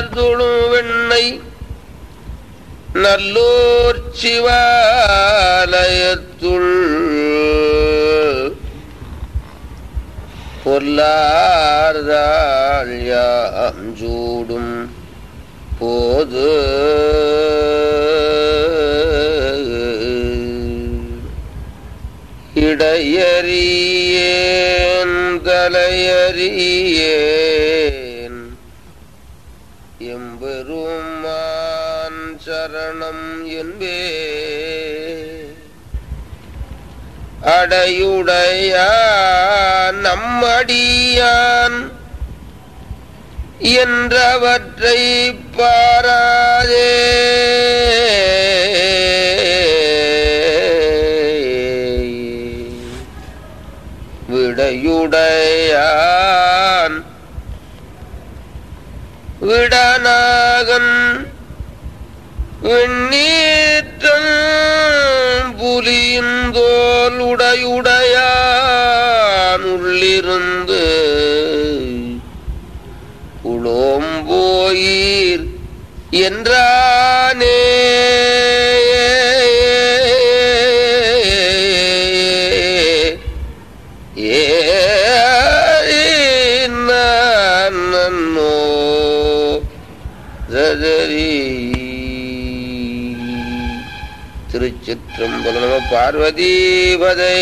அடியார் தொழும் வெண்ணை நல்லோர் சிவாலயத்துள் பொல்லார்தாள் யாம் சூடும் போது இடையறியேன் தலையறியேன் எம்பெருமான் சரணம் என்பே அடையுடையான் நம்மடியான் என்றவற்றை பாராதே விடையுடையான் விடநாகன் வெண்ணீற்றம் புலியின் தோல் உடையுடையான் உள்ளிருந்து உளோம்போயீர் என்றானே ஏ நான் நன்னோ ததரி திருச்சிற்றம்பலம் நம பார்வதீபதே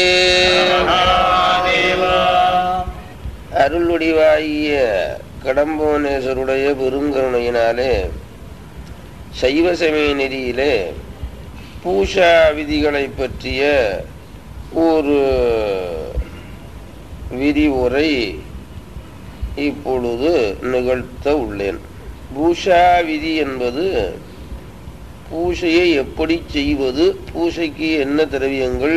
அருளுடிவாகிய கடம்பவனேஸ்வருடைய பெருங்கருணையினாலே சைவ சமய நெறியிலே பூஷா விதிகளை பற்றிய ஒரு விரிவுரை இப்பொழுது நிகழ்த்த உள்ளேன் பூஷா விதி என்பது பூஷையை எப்படி செய்வது பூஷைக்கு என்ன திரவியங்கள்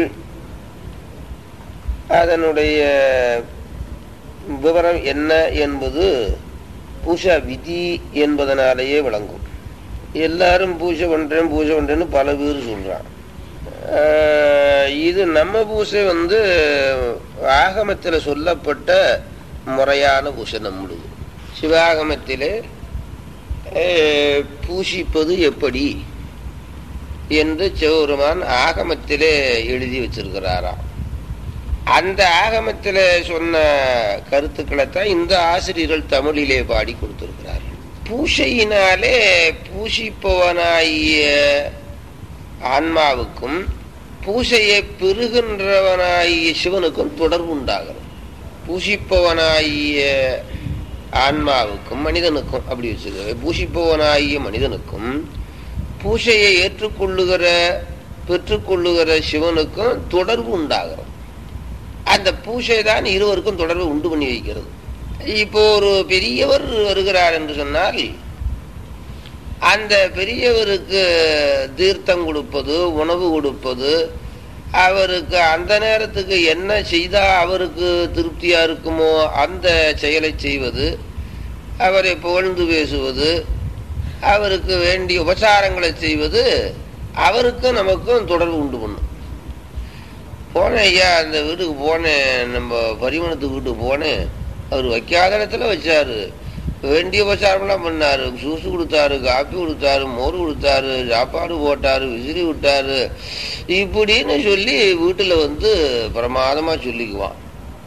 அதனுடைய விவரம் என்ன என்பது பூஷா விதி என்பதனாலேயே விளங்கும் எல்லாரும் பூஜை பண்றேன் பூஜை பண்றேன்னு பல பேர் சொல்றான் ஆஹ் இது நம்ம பூசை வந்து ஆகமத்தில் சொல்லப்பட்ட முறையான பூசை நம்மளுது சிவாகமத்திலே ஆஹ் பூசிப்பது எப்படி என்று சிவபெருமான் ஆகமத்திலே எழுதி வச்சிருக்கிறாராம் அந்த ஆகமத்தில் சொன்ன கருத்துக்களை தான் இந்த ஆசிரியர்கள் தமிழிலே பாடி கொடுத்திருக்கிறார்கள் பூஷையினாலே பூஷிப்பவனாகிய ஆன்மாவுக்கும் பூசையை பெறுகின்றவனாகிய சிவனுக்கும் தொடர்பு உண்டாகிறது பூஷிப்பவனாகிய ஆன்மாவுக்கும் மனிதனுக்கும் அப்படி வச்சுக்க பூஷிப்பவனாகிய மனிதனுக்கும் பூசையை ஏற்றுக்கொள்ளுகிற பெற்றுக்கொள்ளுகிற சிவனுக்கும் தொடர்பு உண்டாகிறது அந்த பூசை தான் இருவருக்கும் தொடர்பு உண்டு பண்ணி வைக்கிறது இப்போ ஒரு பெரியவர் வருகிறார் என்று சொன்னால் அந்த பெரியவருக்கு தீர்த்தம் கொடுப்பது உணவு கொடுப்பது அவருக்கு அந்த நேரத்துக்கு என்ன செய்தா அவருக்கு திருப்தியா இருக்குமோ அந்த செயலை செய்வது அவரை புகழ்ந்து பேசுவது அவருக்கு வேண்டிய உபசாரங்களை செய்வது அவருக்கும் நமக்கும் தொடர்பு உண்டு பண்ணும் போனேன் ஐயா அந்த வீட்டுக்கு போனேன் நம்ம பரிமணத்துக்கு வீட்டுக்கு போனேன் அவர் வைக்காத இடத்துல வச்சாரு வேண்டிய உபசாரம்லாம் பண்ணாரு ஜூஸ் கொடுத்தாரு காப்பி கொடுத்தாரு மோர் கொடுத்தாரு சாப்பாடு போட்டாரு விசிறி விட்டாரு இப்படின்னு சொல்லி வீட்டுல வந்து பிரமாதமா சொல்லிக்குவான்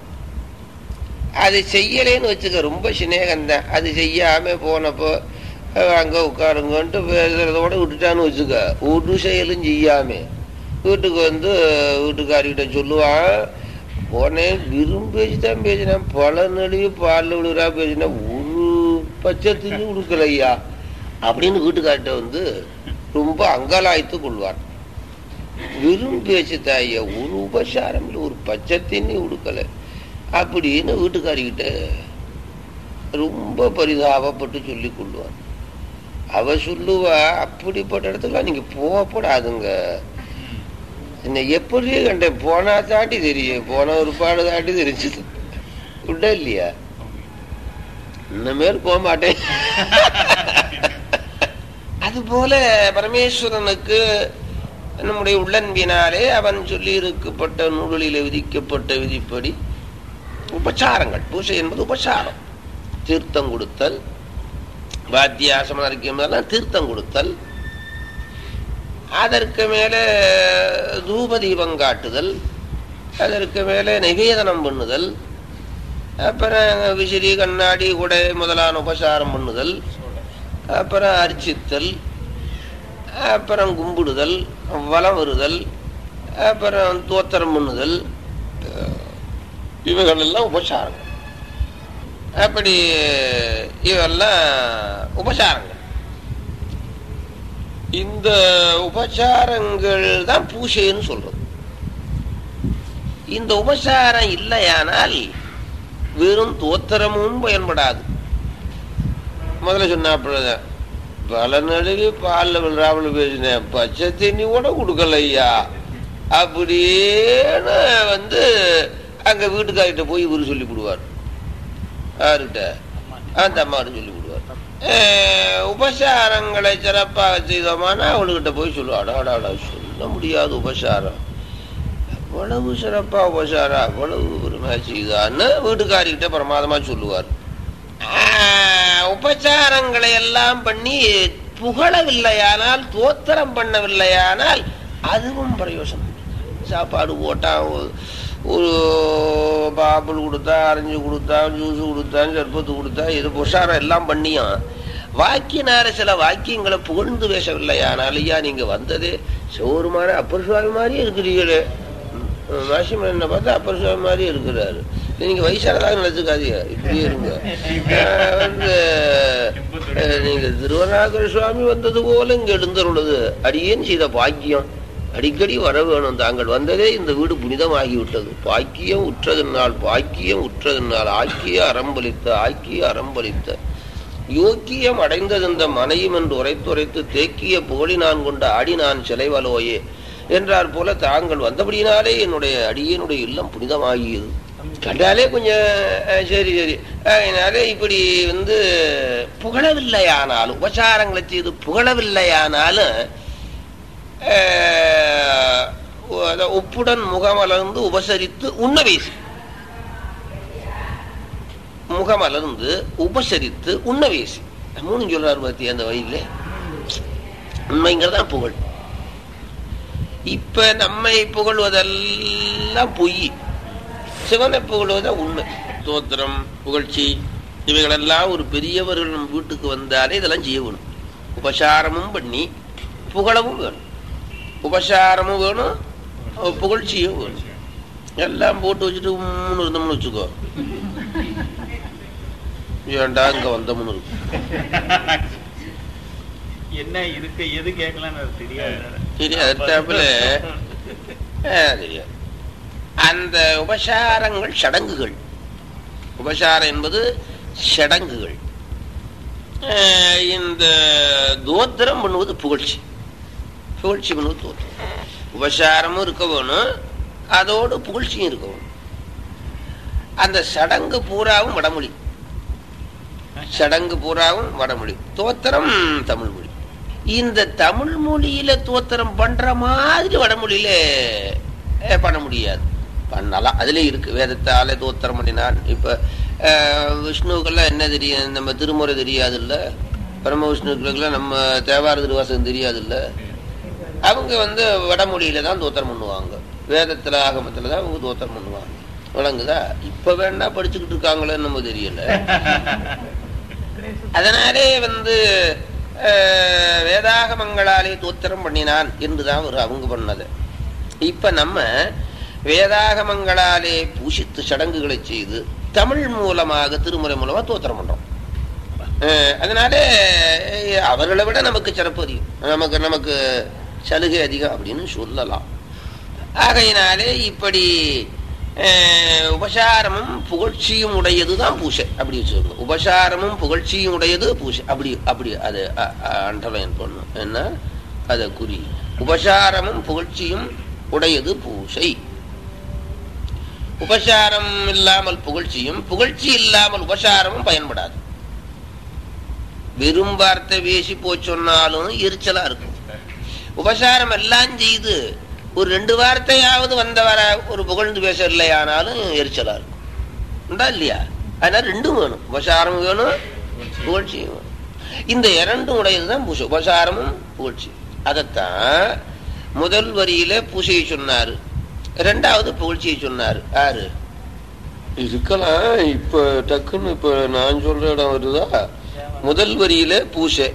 அது செய்யலேன்னு வச்சுக்க ரொம்ப சிநேகம்தான் அது செய்யாம போனப்போ அஹ், அங்க உட்காருங்கன்ட்டு பேசுறதோட விட்டுட்டான்னு வச்சுக்க ஒரு செயலும் செய்யாம வீட்டுக்கு வந்து வீட்டுக்காரிகிட்ட சொல்லுவான் போனேன் விரும்பி பேசி தான் பேசினேன் பல நடுவி பாலில் விழுகிறா பேசினேன் ஒரு பச்சை தின்னு கொடுக்கலையா அப்படின்னு வீட்டுக்கார்ட்ட வந்து ரொம்ப அங்கலாய்த்து கொள்வார் விரும்பி பேச்சு தாய ஒரு உபசாரம் இல்லை ஒரு பச்சை தின்னி கொடுக்கல அப்படின்னு வீட்டுக்காரிக்கிட்ட ரொம்ப பரிதாபப்பட்டு சொல்லி கொள்வார் அவ சொல்லுவா அப்படிப்பட்ட இடத்துக்குலாம் நீங்க போகப்படாதுங்க என்ன எப்படி கண்டேன் போனா தாட்டி தெரியும் போன ஒரு பாடு தாட்டி தெரிஞ்சது உண்டா இல்லையா இனிமேல் போக மாட்டேன் அதுபோல பரமேஸ்வரனுக்கு நம்முடைய உள்ளன்பினாலே அவன் சொல்லி இருக்கப்பட்ட நூல்களில் விதிக்கப்பட்ட விதிப்படி உபச்சாரங்கள் பூஜை என்பது உபச்சாரம் தீர்த்தம் கொடுத்தல் வாத்தியாசம் அரைக்கும் தீர்த்தம் கொடுத்தல் அதற்கு மேலே தூப தீபம் காட்டுதல் அதற்கு மேலே நிவேதனம் பண்ணுதல் அப்புறம் விசிறி கண்ணாடி குடை முதலான உபசாரம் பண்ணுதல் அப்புறம் அர்ச்சித்தல் அப்புறம் கும்பிடுதல் வலம் வருதல் அப்புறம் தோத்திரம் பண்ணுதல் இவைகள் எல்லாம் உபசாரங்கள் அப்படி இவெல்லாம் உபசாரங்கள் இந்த உபசாரங்கள் தான் பூசைன்னு சொல்றது இந்த உபசாரம் இல்லையானால் வெறும் தோத்திரமும் பயன்படாது முதல்ல சொன்னாப்புலதான் பல நடுவி பாலில் விழுறாமல் பேசினேன் பச்சை தண்ணி கூட கொடுக்கலையா அப்படின்னு வந்து அங்க வீட்டுக்காரிட்ட போய் இவரு சொல்லி விடுவார் யாருக்கிட்ட அந்த அம்மாட்டு சொல்லி விடுவார் உபசாரங்களை சிறப்பாக செய்தோமானா அவளுக்கிட்ட போய் சொல்லுவாடா அடாடா சொல்ல முடியாது உபசாரம் அவ்வளவு சிறப்பா உபசாரம் அவ்வளவு பெருமையா செய்தான்னு வீட்டுக்காரிக்கிட்ட பிரமாதமா சொல்லுவார் உபச்சாரங்களை எல்லாம் பண்ணி புகழவில்லையானால் தோத்திரம் பண்ணவில்லையானால் அதுவும் பிரயோசனம் சாப்பாடு போட்டா ஒரு பாப்பிள் கொடுத்தா அரைஞ்சு கொடுத்தா ஜூஸ் கொடுத்தா சர்பத்து கொடுத்தா இது உஷாரம் எல்லாம் பண்ணியும் வாக்கியனார சில வாக்கியங்களை புகழ்ந்து பேசவில்லையானால் ஐயா நீங்க வந்ததே சோறு மாதிரி அப்பர் சுவாமி மாதிரியே இருக்கிறீங்களே மாசிமன் என்ன பார்த்தா அப்பர் சுவாமி மாதிரியே இருக்கிறாரு நீங்க வயசானதாக நினைச்சுக்காதீங்க இப்படியே இருங்க வந்து நீங்க திருவண்ணாகர சுவாமி வந்தது போல இங்க எழுந்தருள்ளது அடியேன் செய்த பாக்கியம் அடிக்கடி வர வேணும் தாங்கள் வந்ததே இந்த வீடு புனிதமாகி விட்டது பாக்கியம் உற்றதனால் பாக்கியம் உற்றதனால் ஆக்கிய அறம்பலித்த ஆக்கிய அறம்பலித்த யோக்கியம் அடைந்தது இந்த மனையும் என்று உரைத்துரைத்து தேக்கிய புகழி நான் கொண்ட அடி நான் சிலைவலோயே என்றார் போல தாங்கள் வந்தபடியினாலே என்னுடைய அடியனுடைய இல்லம் புனிதமாகியது கண்டாலே கொஞ்சம் சரி சரி அதனால இப்படி வந்து புகழவில்லையானாலும் உபசாரங்களை செய்து புகழவில்லையானாலும் உப்புடன் முகமலர்ந்து உபசரித்து உண்ண வீசி முகமலர்ந்து உபசரித்து உண்ண வீசி மூணு சொல்றாரு பத்தி அந்த வழியில உண்மைங்கிறதான் புகழ் இப்ப நம்மை புகழ்வதெல்லாம் பொய் சிவனை புகழ்வதுதான் உண்மை தோத்திரம் புகழ்ச்சி இவைகளெல்லாம் ஒரு பெரியவர்கள் நம்ம வீட்டுக்கு வந்தாலே இதெல்லாம் செய்யணும் உபசாரமும் பண்ணி புகழவும் வேணும் உபசாரமும் வேணும் புகழ்ச்சியும் வேணும் எல்லாம் போட்டு வச்சுட்டு மூணு இருந்தோம்னு வச்சுக்கோ ஏண்டா இங்க வந்தோம்னு இருக்கும் என்ன இருக்கு எது கேட்கலான்னு தெரியாது தெரியாது அடுத்தாப்புல தெரியாது அந்த உபசாரங்கள் சடங்குகள் உபசாரம் என்பது சடங்குகள் இந்த தோத்திரம் பண்ணுவது புகழ்ச்சி புகழ்ச்சி பண்ணுவது தோத்திரம் உபசாரமும் இருக்க வேணும் அதோடு புகழ்ச்சியும் இருக்க வேணும் அந்த சடங்கு பூராவும் வடமொழி சடங்கு பூராவும் வடமொழி தோத்திரம் தமிழ் மொழி இந்த தமிழ் மொழியில தோத்திரம் பண்ற மாதிரி வடமொழியில பண்ண முடியாது பண்ணலாம் அதுல இருக்கு வேதத்தால தோத்திரம் பண்ணினான் இப்ப விஷ்ணுக்கெல்லாம் என்ன தெரியும் நம்ம திருமுறை தெரியாது இல்ல பரம விஷ்ணுக்களுக்கெல்லாம் நம்ம தேவார திருவாசகம் தெரியாது இல்ல அவங்க வந்து வடமொழியில தான் தோத்திரம் பண்ணுவாங்க வேதத்துல ஆகமத்துல தான் அவங்க தோத்திரம் பண்ணுவாங்க விளங்குதா இப்ப வேணா படிச்சுக்கிட்டு இருக்காங்களேன்னு நம்ம தெரியல அதனாலே வந்து வேதாகமங்களாலே தோத்திரம் பண்ணினான் என்றுதான் ஒரு அவங்க பண்ணது இப்ப நம்ம வேதாகமங்களாலே பூஷித்து சடங்குகளை செய்து தமிழ் மூலமாக திருமுறை மூலமா தோத்திரம் பண்றோம் அதனால அவர்களை விட நமக்கு சிறப்பு அதிகம் நமக்கு நமக்கு சலுகை அதிகம் அப்படின்னு சொல்லலாம் ஆகையினாலே இப்படி உபசாரமும் புகழ்ச்சியும் உடையதுதான் பூசை அப்படி வச்சுக்கோங்க உபசாரமும் புகழ்ச்சியும் உடையது பூசை அப்படி அப்படி அது அண்டர்லைன் பண்ணும் என்ன அதை குறி உபசாரமும் புகழ்ச்சியும் உடையது பூசை உபசாரம் இல்லாமல் புகழ்ச்சியும் புகழ்ச்சி இல்லாமல் உபசாரமும் பயன்படாது வெறும் வார்த்தை வேசி போச்சொன்னாலும் எரிச்சலா இருக்கும் உபசாரம் எல்லாம் செய்து ஒரு ரெண்டு வார்த்தையாவது வந்த வர ஒரு புகழ்ந்து பேச இல்லையானாலும் எரிச்சலா இருக்கும் உண்டா இல்லையா அதனால ரெண்டும் வேணும் உபசாரம் வேணும் புகழ்ச்சியும் வேணும் இந்த இரண்டும் உடையதுதான் பூசை உபசாரமும் புகழ்ச்சி அதைத்தான் முதல் வரியில பூசையை சொன்னாரு ரெண்டாவது புகழ்ச்சியை சொன்னாரு யாரு இருக்கலாம் இப்ப டக்குன்னு இப்ப நான் சொல்ற இடம் வருதா முதல் வரியில பூசை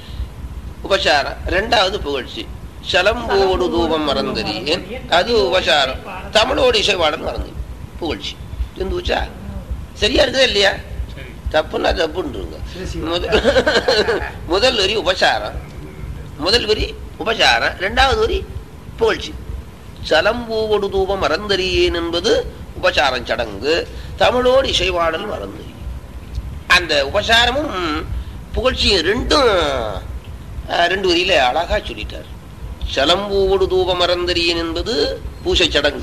உபசாரம் ரெண்டாவது புகழ்ச்சி சலம்போடு தூபம் மறந்தறியேன் அது உபசாரம் தமிழோடு இசைவாடல் மறந்து புகழ்ச்சி இருந்துச்சா சரியா இருக்குதா இல்லையா சரி தப்புன்னா தப்புன்றீங்க முதல் முதல் வரி உபசாரம் முதல் வரி உபசாரம் ரெண்டாவது வரி புகழ்ச்சி சலம்பூவோடு தூபம் மறந்தறியேன் என்பது உபசாரம் சடங்கு தமிழோடு இசைவாடல் மறந்தறி அந்த உபசாரமும் புகழ்ச்சியும் ரெண்டும் அஹ், ரெண்டு வரியில அழகா சொல்லிட்டார் சலம்பூவோடு தூபம் மறந்தறியேன் என்பது பூசை சடங்கு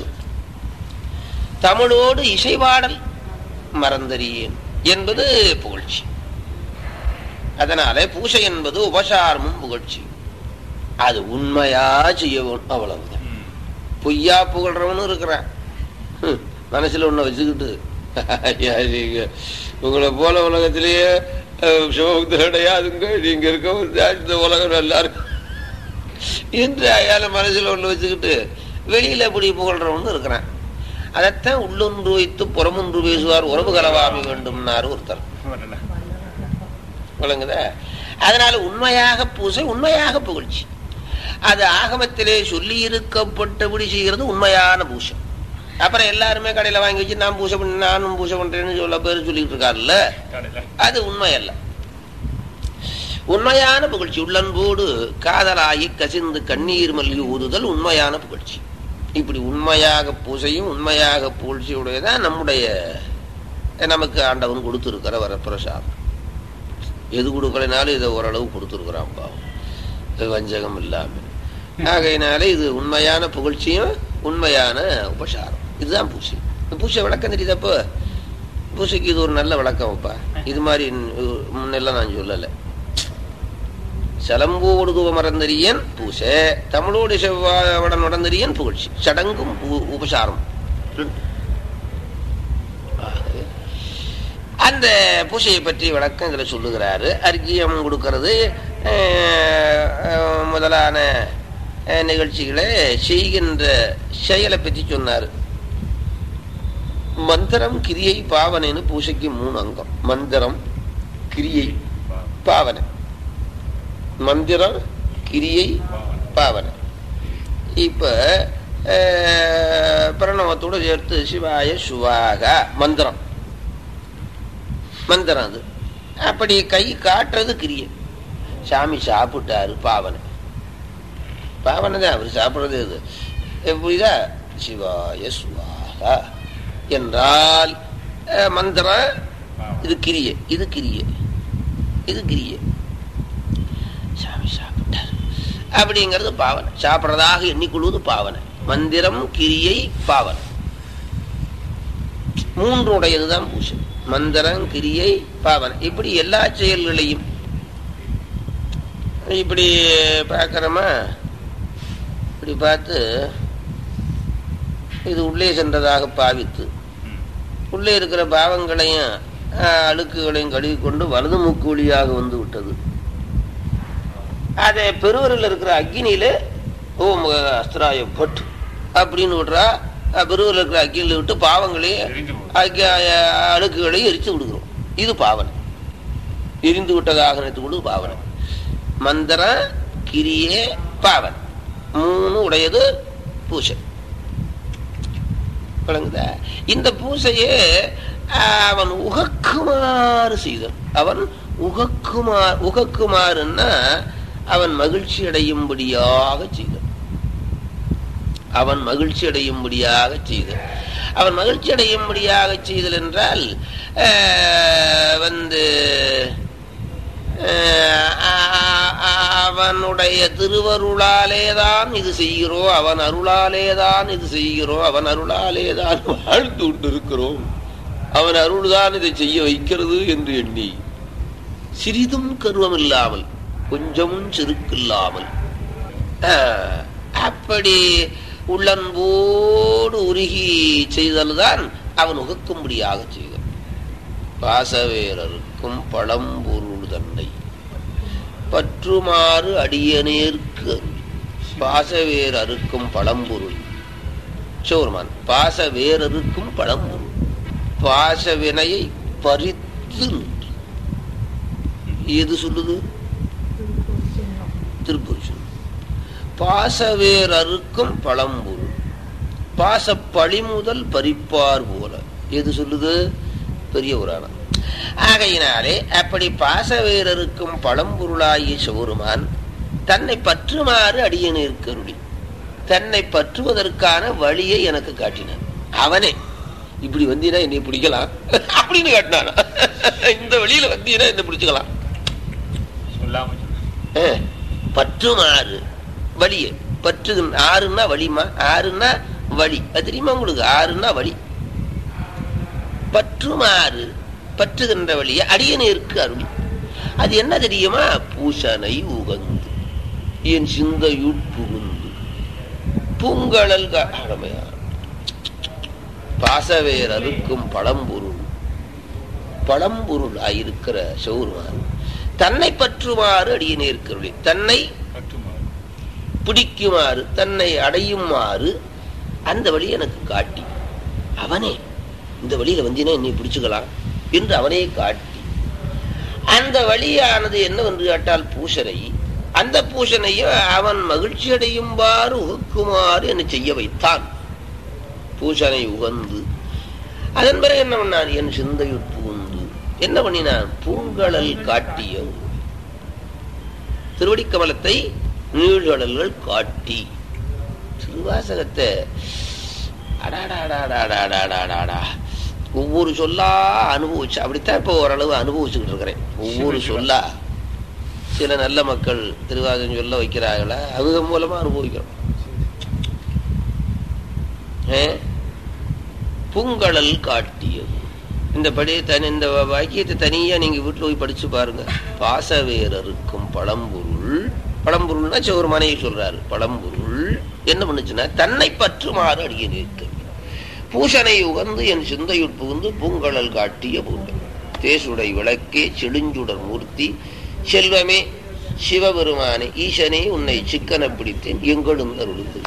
தமிழோடு இசைவாடல் மறந்தறியேன் என்பது புகழ்ச்சி அதனால பூசை என்பது உபசாரமும் புகழ்ச்சி அது உண்மையா செய்யவும் அவ்வளவுதான் ம். பொய்யா புகழ்றவனும் இருக்கிறான் ஹம், மனசுல ஒண்ண வச்சுக்கிட்டு ஐயா, நீங்க உங்களை போல உலகத்திலேயே அஹ், சிவபக்தருடையாதுங்க நீங்க இருக்க இந்த உலகம் நல்லா இருக்கும் என்று அயால மனசுல ஒண்ணு வச்சுக்கிட்டு வெளியில இப்படி புகழ்றவனும் இருக்கிறான் அதைத்தான் உள்ளொன்று வைத்து புறமொன்று பேசுவார் உறவு கலவாமி வேண்டும்னாரு ஒருத்தர் வரல. விளங்குதா அதனால உண்மையாக பூசை உண்மையாக புகழ்ச்சி அது ஆகமத்திலே சொல்லி இருக்கப்பட்டபடி செய்கிறது உண்மையான பூசை அப்புறம் எல்லாருமே கடையில வாங்கி வச்சு நான் பூசை பண்ணி நானும் பூசை பண்றேன்னு சொல்ல பேர் சொல்லிட்டு இருக்காருல்ல கடையில. அது உண்மை அல்ல உண்மையான புகழ்ச்சி உள்ளன்போடு காதலாகி கசிந்து கண்ணீர் மல்கி ஊதுதல் உண்மையான புகழ்ச்சி இப்படி உண்மையாக பூசையும் உண்மையாக புகழ்ச்சியுடையதான் நம்முடைய நமக்கு ஆண்டவன் கொடுத்திருக்கிற வரப்பிரசாதம் எது கொடுக்கலைனாலும் இதை ஓரளவு கொடுத்துருக்குறான் பாவம் இது வஞ்சகம் இல்லாம ஆகையினால இது உண்மையான புகழ்ச்சியும் உண்மையான உபசாரம் இதுதான் பூசை இந்த பூசை விளக்கம் தெரியுதப்போ பூசைக்கு இது ஒரு நல்ல விளக்கம்ப்பா இது மாதிரி இன்- முன்னெல்லாம் நான் சொல்லலை சலம்போடு தூவ மறந்தறியன் பூசை தமிழோடு செவ்வாயுடன் நடந்தறியன் புகழ்ச்சி சடங்கும் உ- உபசாரம் ரெண்டு. ஆகவே, அந்த பூசையை பற்றி விளக்கம் இதில் சொல்லுகிறாரு அர்க்கியம் கொடுக்கறது அஹ், அஹ், முதலான அஹ், நிகழ்ச்சிகளை செய்கின்ற செயலை பற்றி சொன்னார் மந்திரம் கிரியை பாவனைன்னு பூசைக்கு மூணு அங்கம் மந்திரம் கிரியை பாவனை மந்திரம் கிரியை பாவனை இப்ப அஹ், பிரணவத்தோட சேர்த்து சிவாய சுவாக மந்திரம் மந்திரம் அது அப்படி கை காட்டுறது கிரியை சாமி சாப்பிட்டாரு பாவனை பாவனை தான் அவர் சாப்பிடுறது இது புரியுதா சிவாய சுவாகா என்றால் அஹ், மந்திரம் இது கிரியை இது கிரியை இது கிரியை சாமி சாப்பிட்டாரு அப்படிங்கிறது பாவனை சாப்பிட்றதாக எண்ணிக்கொள்வது பாவனை மந்திரம் கிரியை பாவனை மூன்று உடையதுதான் பூசை மந்திரம் கிரியை பாவனை இப்படி எல்லா செயல்களையும் இப்படி பார்க்கறோமா இப்படி பார்த்து இது உள்ளே சென்றதாக பாவித்து ம். உள்ளே இருக்கிற பாவங்களையும் ஆஹ், அழுக்குகளையும் கழுவி கொண்டு வலது மூக்கு வழியாக வந்து விட்டது அதை பெருவரில் இருக்கிற அக்னியில ஓம் அஸ்திராய பட் அப்படின்னு விடுறா அஹ், பெருவரில் இருக்கிற அக்னியில விட்டு பாவங்களையும் எரிந்து போகுது. அக்கி- அஹ், அழுக்குகளையும் எரித்து விடுகிறோம் இது பாவனை எரிந்து விட்டதாக நினைத்து கொண்டு பாவனை மந்திர கிரியே பாவனை மூணு உடையது பூசை விளங்குதா இந்த பூசையே ஆஹ், அவன் உகக்குமாறு செய்தான் அவன் உகக்குமார் உகக்குமாறுன்னா அவன் மகிழ்ச்சி அடையும்படியாக செய்தான் அவன் மகிழ்ச்சி அடையும்படியாக செய்தல் அவன் மகிழ்ச்சி அடையும்படியாக செய்தல் என்றால் ஆஹ், வந்து ஆஹ், ஆ- ஆ- அவனுடைய திருவருளாலேதான் இது செய்கிறோம் அவன் அருளாலேதான் இது செய்கிறோம் அவன் அருளாலேதான் வாழ்ந்து கொண்டிருக்கிறோம் அவன் அருள்தான் இதை செய்ய வைக்கிறது என்று எண்ணி சிறிதும் கருவம் இல்லாமல் கொஞ்சமும் செருக்கில்லாமல் ஆஹ், அப்படி உள்ளன்போடு உருகி செய்தல்தான் அவன் உகக்கும்படியாக செய்தான் பாசவேரருக்கும் பழம்பொருள் தன்னை பற்றுமாறு அடியனேற்கு பாசவேர் அறுக்கும் பழம்பொருள் சிவருமான் பாச வேறறுக்கும் பழம்பொருள் பாச வினையை பறித்து நின்று. எது சொல்லுது திருப்பூர் சொல்லு பாசவேர் அறுக்கும் பழம்பொருள் பாச பழிமுதல் பறிப்பார் போல எது சொல்லுது பெரிய புராணம் ஆகையினாலே அப்படி பாசவேரருக்கும் பழம்பொருளாகிய சிவருமான் தன்னை பற்றுமாறு அடியனிற்கு அருளி தன்னை பற்றுவதற்கான வழியை எனக்கு காட்டினான் அவனே இப்படி வந்தீனா என்னை பிடிக்கலாம் அப்படின்னு காட்டினான் இந்த வழியில வந்தீனா என்ன பிடிச்சுக்கலாம் சொல்லாம சொன்னா. அஹ், பற்றுமாறு வழியை பற்று ஆறுன்னா வழிமா ஆறுன்னா வழி அது தெரியுமா உங்களுக்கு ஆறுன்னா வழி பற்றுமாறு பற்றுகின்ற வழியை அடியனேற்கு அருள் அது என்ன தெரியுமா பூசனை உகந்து என் சிந்தையுட் புகுந்து பூங்கழல் கா- அருமையா. பாசவேர் அறுக்கும் பழம்பொருள் பழம்பொருள் ஆயிருக்கிற சௌர்மான் தன்னை பற்றுமாறு அடியனேற்கருளி தன்னை பற்றுமாறு. பிடிக்குமாறு தன்னை அடையுமாறு அந்த வழி எனக்கு காட்டி அவனே இந்த வழியில வந்தீனா என்னை பிடிச்சுக்கலாம் என்று அவனே காட்டி அந்த வழியானது என்னவென்று கேட்டால் பூசனை அந்த பூசனையும் அவன் மகிழ்ச்சி அடையுமாறு உகுக்குமாறு என்னை செய்ய வைத்தான் பூசனை உகந்து அதன் பிறகு என்ன பண்ணான் என் சிந்தையுட் புகுந்து என்ன பண்ணினான் பூங்கழல் காட்டிய திருவடிக்கமலத்தை நீழ்கடல்கள் காட்டி திருவாசகத்தை அடாடாடாடாடாடாடாடா ஒவ்வொரு சொல்லா அனுபவிச்சு அப்படித்தான் இப்போ ஓரளவு அனுபவிச்சுக்கிட்டு இருக்கிறேன் ஒவ்வொரு சொல்லா சில நல்ல மக்கள் திருவாசகம் சொல்ல வைக்கிறாங்களா அவங்க மூலமா அனுபவிக்கிறோம் ஏ? பூங்கடல் காட்டியது இந்த படி தனி இந்த வாக்கியத்தை தனியா நீங்க வீட்டுல போய் படிச்சு பாருங்க பாசவேரருக்கும் பழம்பொருள் பழம்பொருள்னா சிவருமானையை சொல்றாரு பழம்பொருள் என்ன பண்ணுச்சுன்னா தன்னை பற்றுமாறு அடிய நிற்க பூசனை உகந்து என் சிந்தையுட் புகுந்து பூங்கடல் காட்டிய பூண்டை தேசுடை விளக்கே செழுஞ்சுடர் மூர்த்தி செல்வமே சிவபெருமானே ஈசனே உன்னை சிக்கன பிடித்தேன் எங்களும் அருளுது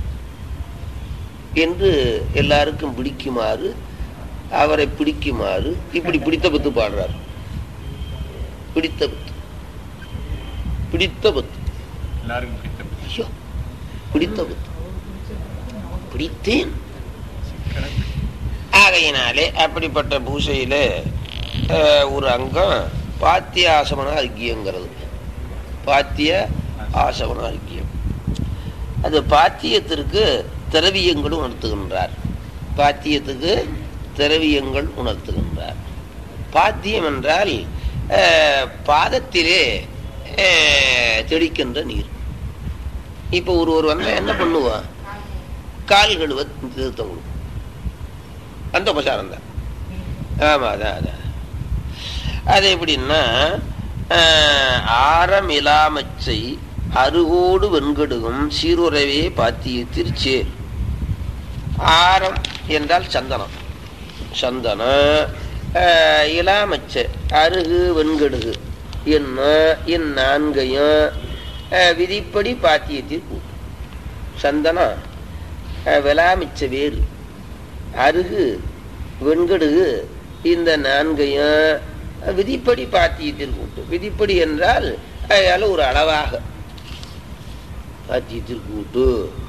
என்று எல்லாருக்கும் பிடிக்குமாறு அவரை பிடிக்குமாறு இப்படி பிடித்த பத்து பாடுறார் பிடித்த பத்து பிடித்த பத்து எல்லாருக்கும் பிடித்த ஐயோ பிடித்த பத்து பிடித்தேன் கணக்கு. ஆகையினாலே அப்படிப்பட்ட பூசையில அஹ், ஒரு அங்கம் பாத்திய ஆசமன அர்க்கியங்கிறது பாத்திய ஆசமன அர்க்கியம் அது பாத்தியத்திற்கு திரவியங்களும் உணர்த்துகின்றார் பாத்தியத்துக்கு திரவியங்கள் உணர்த்துகின்றார் பாத்தியம் என்றால் அஹ், பாதத்திலே அஹ், தெளிக்கின்ற நீர் இப்போ ஒரு ஒரு வந்தா என்ன பண்ணுவான் கால் கழுவ திருத்தம் கொடுக்கும் அந்த உபசாரம் தான் ஆமா அதான் அதான் அது எப்படின்னா ஆஹ், ஆரம் இலாமச்சை அருகோடு வெண்கடுகும் சீருறவே பாத்திய திருச்சேர் ஆரம் என்றால் சந்தனம் சந்தனம் ஆஹ், இலாமச்சை அருகு வெண்கடுகு என்ன இந்நான்கையும் ஆஹ், விதிப்படி பாத்தியத்தில் கூட்டும் சந்தனம் ஆஹ், விலாமிச்ச வேறு அருகு வெண்கடுகு இந்த நான்கையும் விதிப்படி பாத்தியத்தில் கூட்டு விதிப்படி என்றால் அதால ஒரு அளவாக பாத்தியத்தில் கூட்டு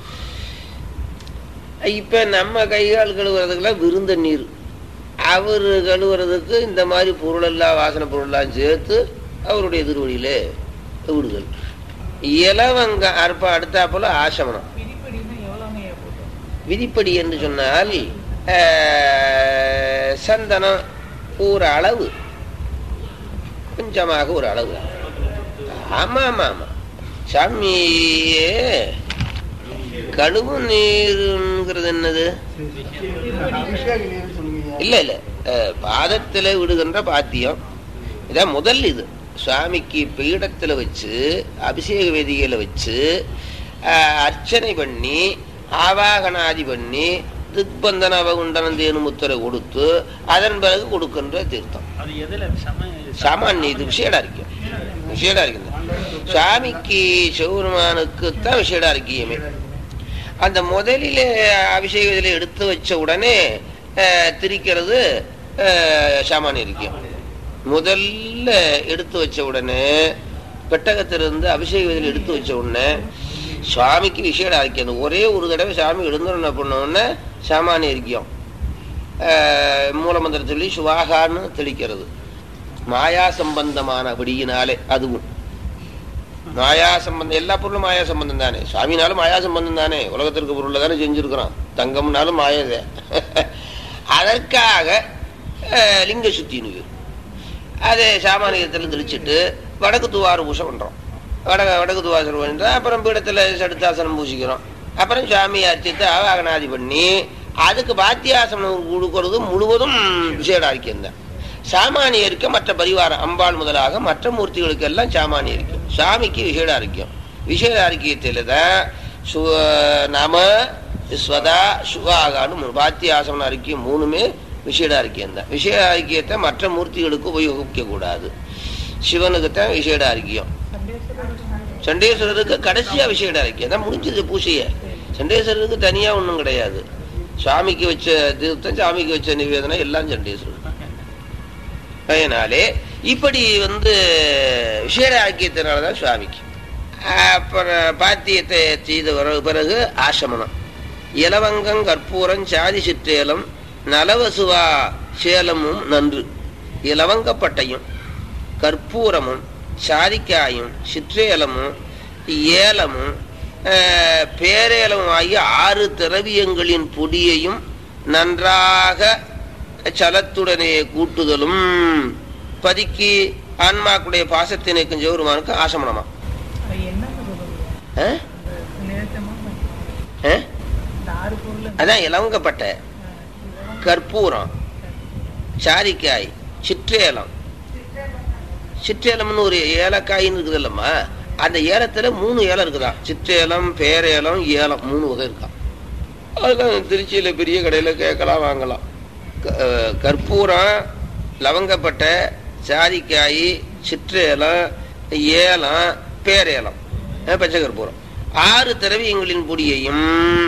இப்ப நம்ம கைகால் கழுவுறதுக்கெல்லாம் விருந்த நீர் அவர் கழுவுறதுக்கு இந்த மாதிரி பொருளெல்லாம் வாசனை பொருளெல்லாம் சேர்த்து அவருடைய திருவடியில விடுதல் இலவங்க அற்ப அடுத்தாப்புல ஆசமனம் விதிப்படின்னா எவ்வளோங்க போட்டோம் விதிப்படி என்று சொன்னால் ஆஹ், சந்தனம் ஒரு அளவு கொஞ்சமாக ஒரு அளவு ஆமா ஆமா ஆமா சாமியே கழுவு நீருங்கிறது என்னது இல்ல இல்ல அஹ், பாதத்துல விடுகின்ற பாத்தியம் இதான் முதல் இது சுவாமிக்கு பீடத்துல வச்சு அபிஷேக வேதிகையில வச்சு அஹ், அர்ச்சனை பண்ணி ஆவாகனாதி பண்ணி திக்பந்தன அவகுண்டனம் தேனும் முத்திரை கொடுத்து அதன் பிறகு கொடுக்கின்ற தீர்த்தம் அது எதுல சம சாமானிய இது விஷயடா இருக்கும் விஷேடாரிக்கம் சுவாமிக்கு சிவபெருமானுக்கு தான் விஷேடாரிக்கியமே அந்த முதலிலே அபிஷேக இதில் எடுத்து வச்ச உடனே அஹ், திரிக்கிறது அஹ், சாமானியரிக்கம் முதல்ல எடுத்து வச்ச உடனே பெட்டகத்திலிருந்து அபிஷேக இதில் எடுத்து வச்ச உடனே சுவாமிக்கு விஷேட ஆக்கியம் ஒரே ஒரு தடவை சாமி எழுந்தோம் பண்ண உடனே சாமானியரிக்கம் அஹ், மூலமந்திரம் சொல்லி சுவாகான்னு தெளிக்கிறது மாயா சம்பந்தமானபடியினாலே அதுவும் மாயா சம்பந்தம் எல்லா பொருளும் மாயா சம்பந்தம் தானே சுவாமினாலும் மாயா சம்பந்தம் தானே உலகத்திற்கு பொருள்ல தானே செஞ்சிருக்கிறோம் தங்கம்னாலும் மாயதே அதற்காக அஹ், லிங்க சுத்தின்னு அதை சாமானியத்தில் தெளிச்சிட்டு வடக்கு துவார பூசை பண்றோம் வடக வடக்கு துவாசனம் பண்ணிட்டு அப்புறம் பீடத்தில் சடுத்தாசனம் பூசிக்கிறோம் அப்புறம் சாமி அர்ச்சித்து ஆவாகனாதி பண்ணி அதுக்கு பாத்தியாசனம் கொடுக்கறது முழுவதும் விசேடாரிக்கம் தான் சாமானியருக்கு மற்ற பரிவாரம் அம்பாள் முதலாக மற்ற மூர்த்திகளுக்கு எல்லாம் சாமானியரிக்கும் சாமிக்கு விசேடாரிக்கம் விசேடாரிக்கியத்தில் தான் சு நம ஸ்வதா சுவாகான்னு மூணு பாத்தியாசனம் அறிக்கையும் மூணுமே விசேட அறிக்கியம் தான் விசேட அறிக்கியத்தை மற்ற மூர்த்திகளுக்கு உபயோகிக்க கூடாது சிவனுக்கு தான் விசேட அறிக்கியம் சண்டேஸ்வரருக்கு சண்டேஸ்வரருக்கு கடைசியா விசேட அறிக்கியம் தான் முடிஞ்சது பூசைய சண்டேஸ்வரருக்கு தனியா ஒண்ணும் கிடையாது சாமிக்கு வச்ச தீர்த்தம் சாமிக்கு வச்ச நிவேதனம் எல்லாம் சண்டேஸ்வரர் அதனாலே இப்படி வந்து விசேட ஆக்கியத்தினாலதான் சுவாமிக்கு அப்புறம் பாத்தியத்தை செய்த வர பிறகு ஆசமனம் இலவங்கம் கற்பூரம் சாதி சிற்றேலம் நலவசுவா சேலமும் நன்று இலவங்கப்பட்டையும் கற்பூரமும் சாதிக்காயும் சிற்றேலமும் ஏலமும் அஹ், பேரேலமும் ஆகிய ஆறு திரவியங்களின் பொடியையும் நன்றாக சலத்துடனே கூட்டுதலும் பதுக்கி ஆன்மாக்குடைய பாசத்தை நீக்கும் ஜெவருமானுக்கு ஆசமனமா அது என்னன்னு சொல்லுங்க ஆ? நேரத்தமா ஆ? இந்த ஆறு பொருள் அதான் இலவங்கப்பட்டை கற்பூரம் சாரிக்காய் சிற்றேலம் சிற்றேலம்னு ஒரு ஏலக்காயின்னு இருக்குது இல்லம்மா அந்த ஏலத்துல மூணு ஏலம் இருக்குதான் சிற்றேலம் பேரேலம் ஏலம் மூணு வகை இருக்கான் அதெல்லாம் திருச்சியில பெரிய கடையில கேட்கலாம் வாங்கலாம் க- அஹ் கற்பூரம் லவங்கப்பட்டை சாதிக்காய் சிற்றேலம் ஏலம் பேரேலம் அஹ் பச்சை கற்பூரம் ஆறு திரவியங்களின் பொடியையும்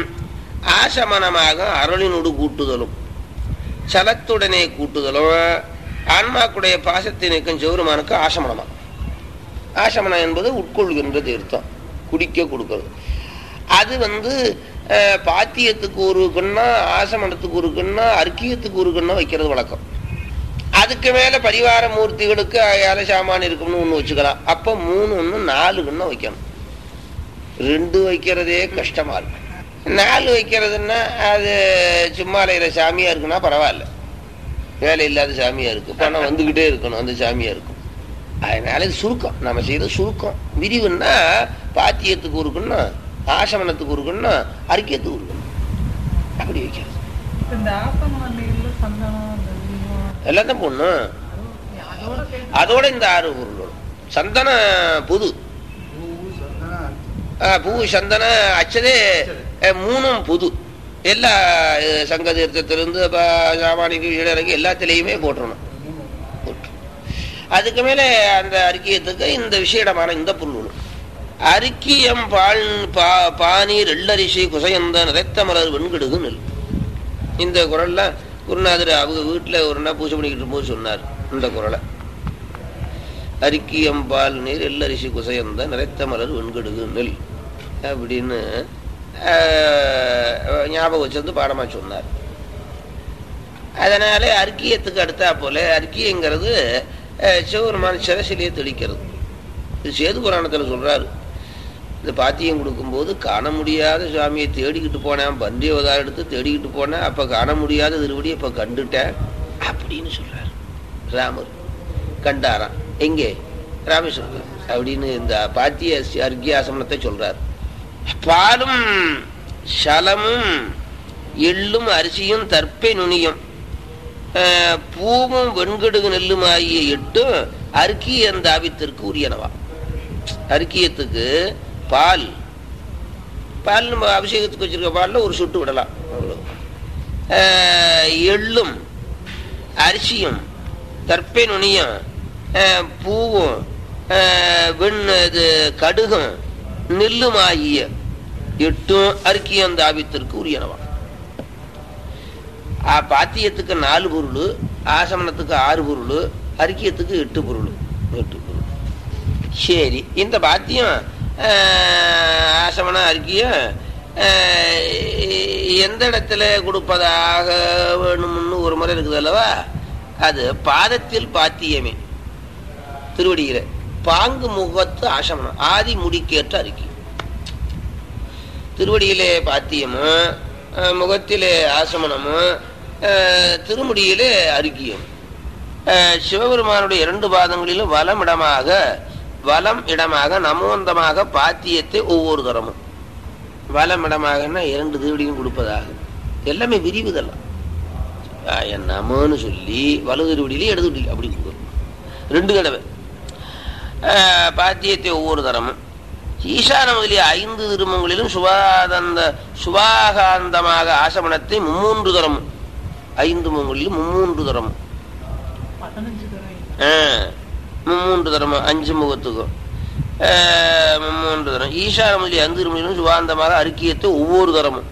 ஆசமனமாக அருளினோடு கூட்டுதலும் சலத்துடனே கூட்டுதலும் ஆன்மாக்குடைய பாசத்தை நீக்கும் ஜெவருமானுக்கு ஆசமனமா ஆசமனம் என்பது உட்கொள்கின்ற தீர்த்தம் குடிக்க கொடுக்கிறது அது வந்து அஹ், பாத்தியத்துக்கு ஒரு கண்ணா ஆசமனத்துக்கு ஒரு கண்ணா அர்க்கியத்துக்கு ஒரு கண்ணா வைக்கிறது வழக்கம் அதுக்கு மேல பரிவார மூர்த்திகளுக்கு யார சாமான் இருக்கும்னு ஒண்ணு வச்சுக்கலாம் அப்ப மூணு ஒண்ணு நாலு கண்ணா வைக்கணும் ரெண்டு வைக்கிறதே கஷ்டமா இருக்கு நாலு வைக்கிறதுன்னா அது சும்மா அலையிற சாமியா இருக்குன்னா பரவாயில்ல வேலை இல்லாத சாமியா இருக்கு பணம் வந்துகிட்டே இருக்கணும் அந்த சாமியா இருக்கும் அதனால இது சுருக்கம் நம்ம செய்யறது சுருக்கம் விரிவுன்னா பாத்தியத்துக்கு இருக்குன்னா ஆசமனத்துக்கு இருக்குன்னா அறிக்கியத்துக்கு இருக்கணும் அப்படி வைக்கிறது இந்த ஆசமன நீர்ல சந்தனம் அந்த தீபம் எல்லாம் தான் பொண்ணும் அதுவும் அதோட சேர்த்து அதோட இந்த ஆறு பொருள் வரும். சந்தன புது ஆ, பூ சந்தன அச்சதே அஹ், மூணும் புது எல்லா அஹ், சங்க தீர்த்தத்திலிருந்து ப- சாமானிக்கு இடையிறங்கி எல்லாத்திலையுமே போட்டுறணும் போட்டு. அதுக்கு மேலே அந்த அறிக்கியத்துக்கு இந்த விஷயமான இந்த புல் அரிக்கியம் பால் பா பானீர் எள்ளரிசி குசையந்த நிறைத்த மலர் வெண்கடுகு நெல் இந்த குரல்ல குருநாதர் அவங்க வீட்டுல ஒரு நாள் பூஜை பண்ணிக்கிட்டு போது சொன்னார் இந்த குரலை அரிக்கியம் பால் நீர் எல்லரிசி குசையந்த நிறைத்த மலர் வெண்கடுகு நெல் அப்படின்னு ஆஹ், ஞாபகம் வச்சிருந்து பாடமா சொன்னார் அதனால அர்க்கியத்துக்கு அடுத்தா போல அர்க்கியங்கிறது அஹ், சிவபெருமான் சிரசிலேயே தெளிக்கிறது இது சேது புராணத்துல சொல்றாரு இந்த பாத்தியம் கொடுக்கும்போது காண முடியாத சுவாமியை தேடிக்கிட்டு போனேன் பந்தி அவதாரம் எடுத்து தேடிக்கிட்டு போனேன் அப்ப காண முடியாத திருவடியை இப்ப கண்டுட்டேன் அப்படின்னு சொல்றாரு ராமர் கண்டாராம் எங்கே ராமேஸ்வரம் அப்படின்னு இந்த பாத்திய அர்க்கியாசமனத்தை சொல்றார் பாலும் சலமும் எள்ளும் அரிசியும் தற்பை நுனியும் அஹ், பூவும் வெண்கடுகு நெல்லும் ஆகிய எட்டும் அர்க்கிய அந்த ஆபித்திற்கு உரியனவா அர்க்கியத்துக்கு பால் பால் நம்ம அபிஷேகத்துக்கு வச்சிருக்க பால்ல ஒரு சுட்டு விடலாம் அவ்வளவு. அஹ், எள்ளும் அரிசியும் தற்பை நுனியும் அஹ், பூவும் அஹ், வெண் இது கடுகும் நெல்லுமாகிய எட்டும் அரிக்கியம் தாபித்திற்கு உரியனவா ஆ, பாத்தியத்துக்கு நாலு பொருள் ஆசமனத்துக்கு ஆறு பொருள் அரிக்கியத்துக்கு எட்டு பொருள் எட்டு பொருள் சரி இந்த பாத்தியம் ஆஹ், ஆசமனம் அரிக்கியம் ஆஹ், எந்த இடத்துல கொடுப்பதாக வேணும்னு ஒரு முறை இருக்குது அல்லவா அது பாதத்தில் பாத்தியமே திருவடியில பாங்கு முகத்து ஆசமனம் ஆதி முடிக்கேற்ற அறிக்கை திருவடியிலே பாத்தியமும் அஹ், முகத்திலே ஆசமனமும் அஹ், திருமுடியிலே அருக்கியம் அஹ், சிவபெருமானுடைய இரண்டு பாதங்களிலும் வலம் இடமாக வலம் இடமாக நமோந்தமாக பாத்தியத்தை ஒவ்வொரு தரமும் வலம் இடமாகன்னா இரண்டு திருவடியும் கொடுப்பதாக எல்லாமே விரிவுதெல்லாம் ஆஹ், என் நமன்னு சொல்லி வலது திருவடியிலே இடது திருவடி அப்படி கொடுக்கணும் ரெண்டு தடவை ஆஹ், பாத்தியத்தை ஒவ்வொரு தரமும் ஈசான முதலிய ஐந்து திருமங்களிலும் சுபாதந்த சுபாகாந்தமாக ஆசமனத்தை மும்மூன்று தரமும் ஐந்து முகங்களிலும் மும்மூன்று தரமும் பதினஞ்சு தடவை ஆ, மும்மூன்று தரமும் அஞ்சு முகத்துக்கும் ஆ, மும்மூன்று தரம் ஈசான முதலிய ஐந்து திருமங்களிலும் சுபாந்தமாக அருக்கியத்தை ஒவ்வொரு தரமும்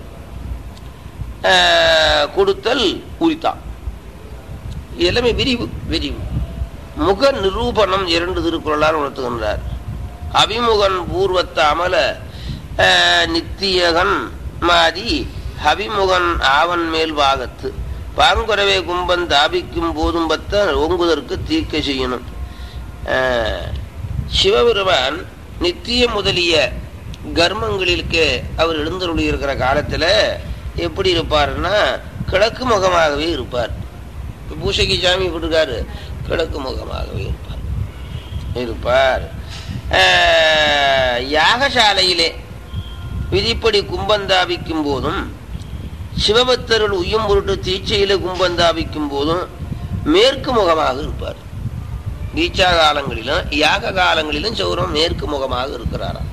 ஆ, கொடுத்தல் உரித்தான் எல்லாமே விரிவு விரிவு முக நிரூபணம் இரண்டு திருக்குறளால் உணர்த்துகின்றார் அபிமுகன் பூர்வத்த அமல அஹ், நித்தியகன் மாதி அபிமுகன் ஆவன் மேல் பாகத்து பாங்குறவே கும்பன் தாபிக்கும் போதும் பத்த ஓங்குதற்கு தீர்க்க செய்யணும் அஹ், சிவபெருமான் நித்திய முதலிய கர்மங்களிற்கு அவர் எழுந்தருளி இருக்கிற காலத்துல எப்படி இருப்பாருன்னா கிழக்கு முகமாகவே இருப்பார் இப்ப பூசைக்கு சாமி எப்படி இருக்காரு கிழக்கு முகமாகவே இருப்பார் இருப்பார் ஆஹ், யாகசாலையிலே விதிப்படி கும்பந்தாபிக்கும் போதும் சிவபக்தர்கள் உய்யும் பொருட்டு தீட்சையில கும்பந்தாபிக்கும் போதும் மேற்கு முகமாக இருப்பார் தீட்சா காலங்களிலும் யாக காலங்களிலும் சௌரம் மேற்கு முகமாக இருக்கிறாராம்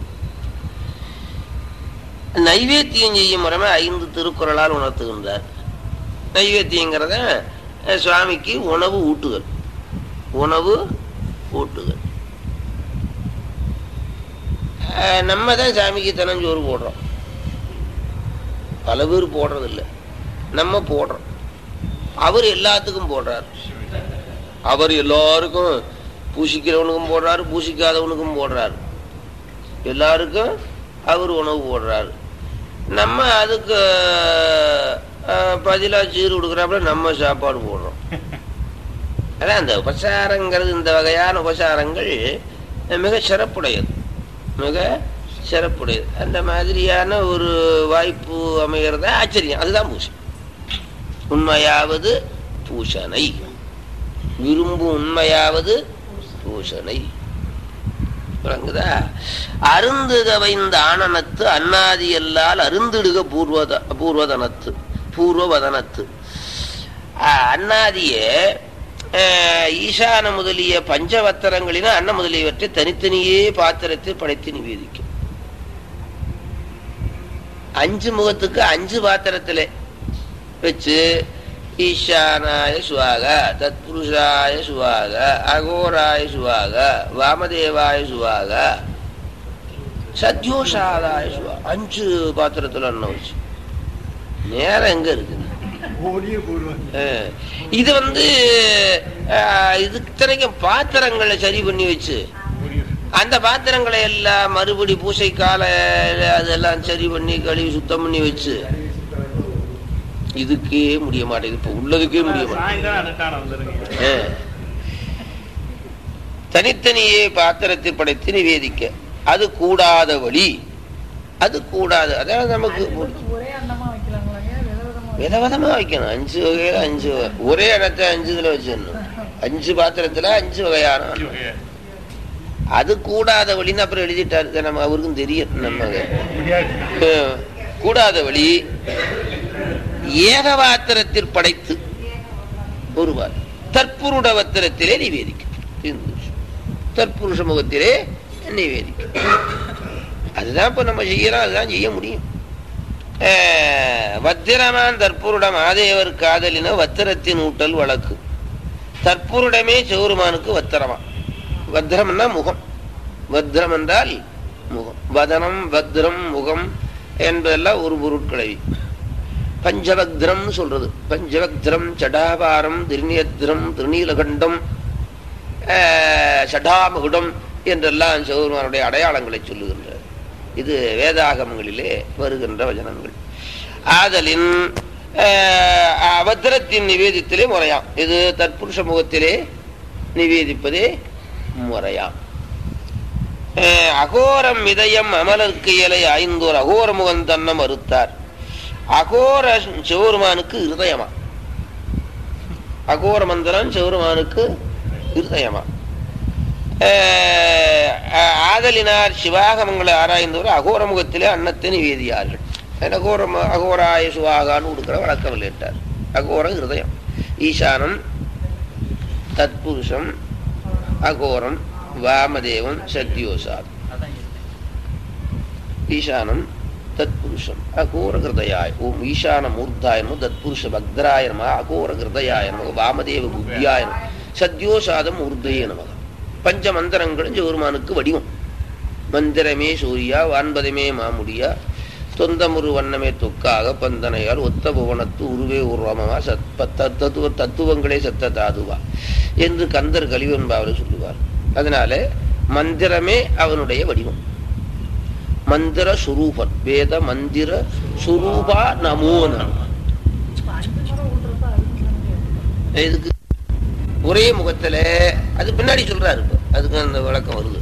நைவேத்தியம் செய்யும் முறைமை ஐந்து திருக்குறளால் உணர்த்துகின்றார் நைவேத்தியங்கிறத அஹ், சுவாமிக்கு உணவு ஊட்டுதல் உணவு ஊட்டுதல் அஹ், நம்ம தான் சாமிக்கு தினஞ்சோறு போடுறோம் பல பேர் போடுறதில்ல நம்ம போடுறோம் அவர் எல்லாத்துக்கும் போடுறார் அவர் எல்லாருக்கும் பூசிக்கிறவனுக்கும் போடுறாரு பூசிக்காதவனுக்கும் போடுறாரு எல்லாருக்கும் அவர் உணவு போடுறாரு நம்ம அதுக்கு அஹ், பதிலா சீர் கொடுக்குறாப்புல நம்ம சாப்பாடு போடுறோம் அதான் அந்த உபசாரங்கிறது இந்த வகையான உபசாரங்கள் மிக சிறப்புடையது மிக சிறப்புடையது அந்த மாதிரியான ஒரு வாய்ப்பு அமைகிறது ஆச்சரியம் அதுதான் பூசை உண்மையாவது பூசனை விரும்பும் உண்மையாவது பூசனை விளங்குதா அருந்துதவைந்த ஆனனத்து அன்னாதி எல்லால் அருந்திடுக பூர்வத பூர்வதனத்து பூர்வவதனத்து ஆஹ், அன்னாதியே ஆஹ், ஈசான முதலிய பஞ்சவத்தரங்களின அன்ன முதலியவற்றை தனித்தனியே பாத்திரத்தில் படைத்து நிவேதிக்கும் அஞ்சு முகத்துக்கு அஞ்சு பாத்திரத்திலே வச்சு ஈசானாய சுவாக தத்புருஷாய சுவாக அகோராய சுவாக வாமதேவாய சுவாக சத்யோஷாதாய சுவாக அஞ்சு பாத்திரத்துல அண்ணன் வச்சு நேரம் எங்க இருக்குது ஓடிய போடுவாங்க அஹ், இது வந்து அஹ், இது இத்தனைக்கும் பாத்திரங்களை சரி பண்ணி வச்சு ஓடிய அந்த பாத்திரங்களை எல்லாம் மறுபடி பூசைக்கால அதெல்லாம் சரி பண்ணி கழுவி சுத்தம் பண்ணி வச்சு இதுக்கே முடிய மாட்டேங்குது இப்ப உள்ளதுக்கே முடிய மாட்டேங்குது சாயந்தரம் அனுட்டான வந்துருங்க ஆ. தனித்தனியே பாத்திரத்தை படைத்து நிவேதிக்க அது கூடாத வழி அது கூடாது அதாவது நமக்கு ஒரே அன்னமா வைக்கலாங்களா ஏன் விதவிதமா விதவிதமா வைக்கணும் அஞ்சு வகையில அஞ்சு வகை. ஒரே இடத்த அஞ்சு இதுல வச்சிடணும் அஞ்சு பாத்திரத்துல அஞ்சு வகையான அன்னம். அது கூடாத வழின்னு அப்புறம் எழுதிட்டாரு இது நம்ம அவருக்கும் தெரியும் நம்ம முடியாது அஹ், கூடாத வழி ஏகவாத்திரத்தில் படைத்து ஒருவார் தற்புருட வத்திரத்திலே நிவேதிக்கும் இருந்துச்சு. தற்புருஷ முகத்திலே நிவேதிக்கும் அதுதான் இப்ப நம்ம செய்யறோம் அதுதான் செய்ய முடியும் அஹ், வத்திரமான் தற்புருட மாதேவர் காதலின வத்திரத்தின் ஊட்டல் வழக்கு தற்புருடமே சிவருமானுக்கு வத்திரமா பத்ரம்னா முகம் பத்ரம் என்றால் முகம் வதனம் பத்ரம் முகம் என்பதெல்லாம் ஒரு பொருட்களை பஞ்சவக்திரம் சொல்றது பஞ்சவக்திரம் சடாபாரம் திருநீயத்திரம் திருநீலகண்டம் ஆஹ், சடாமகுடம் என்றெல்லாம் சிவபெருமானுடைய அடையாளங்களை சொல்லுகின்ற இது வேதாகமங்களிலே வருகின்ற வசனங்கள் ஆதலின் ஆஹ், அவத்திரத்தின் நிவேதித்திலே முறையாம் இது தற்புருஷ முகத்திலே நிவேதிப்பதே முறையாம் ஆஹ், அகோரம் இதயம் அமலர்க்கு இயலை ஐந்தோர் அகோர முகம் தன்ன மறுத்தார் அகோர சிவருமானுக்கு இருதயமா அகோர மந்திரம் சிவருமானுக்கு இருதயமா ஆஹ், ஆதலினார் சிவாகமங்களை ஆராய்ந்தவர் அகோர முகத்திலே அன்னத்தை நிவேதியார்கள் அகோரம் அகோராய சுவாகான்னு கொடுக்கிற வழக்கம் இல்லைட்டார் அகோரம் இருதயம் ஈசானம் தத்புருஷம் அகோரம் வாமதேவம் சத்யோசாத் ஈசானம் தத்புருஷம் அகோர ஹிருதயாய் ஓம் ஈசான மூர்த்தாய நமோ தத்புருஷ பக்தராய நம அகோர ஹிருதயாய நம வாமதேவ புத்தியாய நம சத்யோசாதம் ஊர்தயே நம பஞ்ச மந்திரங்களும் ஜோருமானுக்கு வடிவம் மந்திரமே சூரியா வான்பதமே மாமுடியா தொந்தமுரு வண்ணமே தொக்காக பந்தனையால் ஒத்த புவனத்து உருவே உருவமமா சத் பத்த- தத்துவ தத்துவங்களே சத்த தாதுவா என்று கந்தர் கலிவன்பாவில் சொல்லுவார் அதனால மந்திரமே அவனுடைய வடிவம் மந்திர சுரூபன் வேத மந்திர சுரூபா நமோ நம இதுக்கு ஒரே முகத்துல அது பின்னாடி சொல்றாரு இப்ப அதுக்கு அந்த விளக்கம் வருது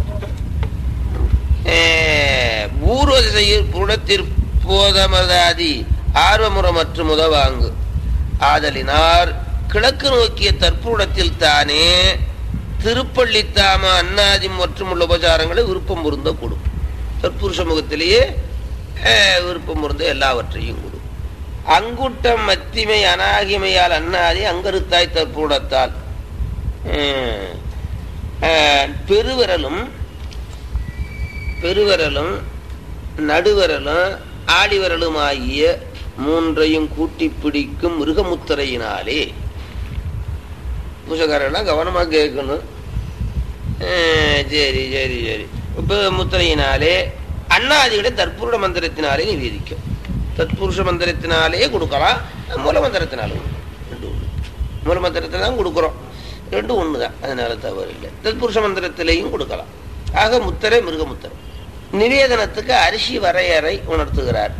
பூர்வதிசையில் புலத்திற் போதமதாதி ஆர்வமுற மற்றும் உதவாங்கு ஆதலினார் கிழக்கு நோக்கிய தற்புடத்தில் தானே திருப்பள்ளித்தாம அன்னாதி மற்றும் உள்ள உபச்சாரங்களை விருப்பம் பொருந்த கொடும் தற்புருஷ முகத்திலேயே அஹ், விருப்பம் பொருந்த எல்லாவற்றையும் கொடும் அங்குட்டம் மத்திமை அநாகிமையால் அன்னாதி அங்கருத்தாய் தற்புடத்தால் அஹ், அஹ், பெருவிரலும் பெருவிரலும் நடுவிரலும் ஆடிவிரலும் ஆகிய மூன்றையும் கூட்டி பிடிக்கும் மிருகமுத்திரையினாலே பூசக்காரெல்லாம் கவனமா கேட்கணும் அஹ், சரி சரி சரி இப்போ முத்திரையினாலே அண்ணாதிகளை தற்புருட மந்திரத்தினாலே நிவேதிக்கும் தத்புருஷ மந்திரத்தினாலே கொடுக்கலாம் மூல மந்திரத்தினாலும் ரெண்டு ஒண்ணு. மூல மந்திரத்தில் தான் கொடுக்குறோம் ரெண்டும் ஒன்று தான் அதனால தவறு இல்லை தத்புருஷ மந்திரத்திலேயும் கொடுக்கலாம் ஆக முத்திரை மிருக முத்திரை நிவேதனத்துக்கு அரிசி வரையறை உணர்த்துகிறார்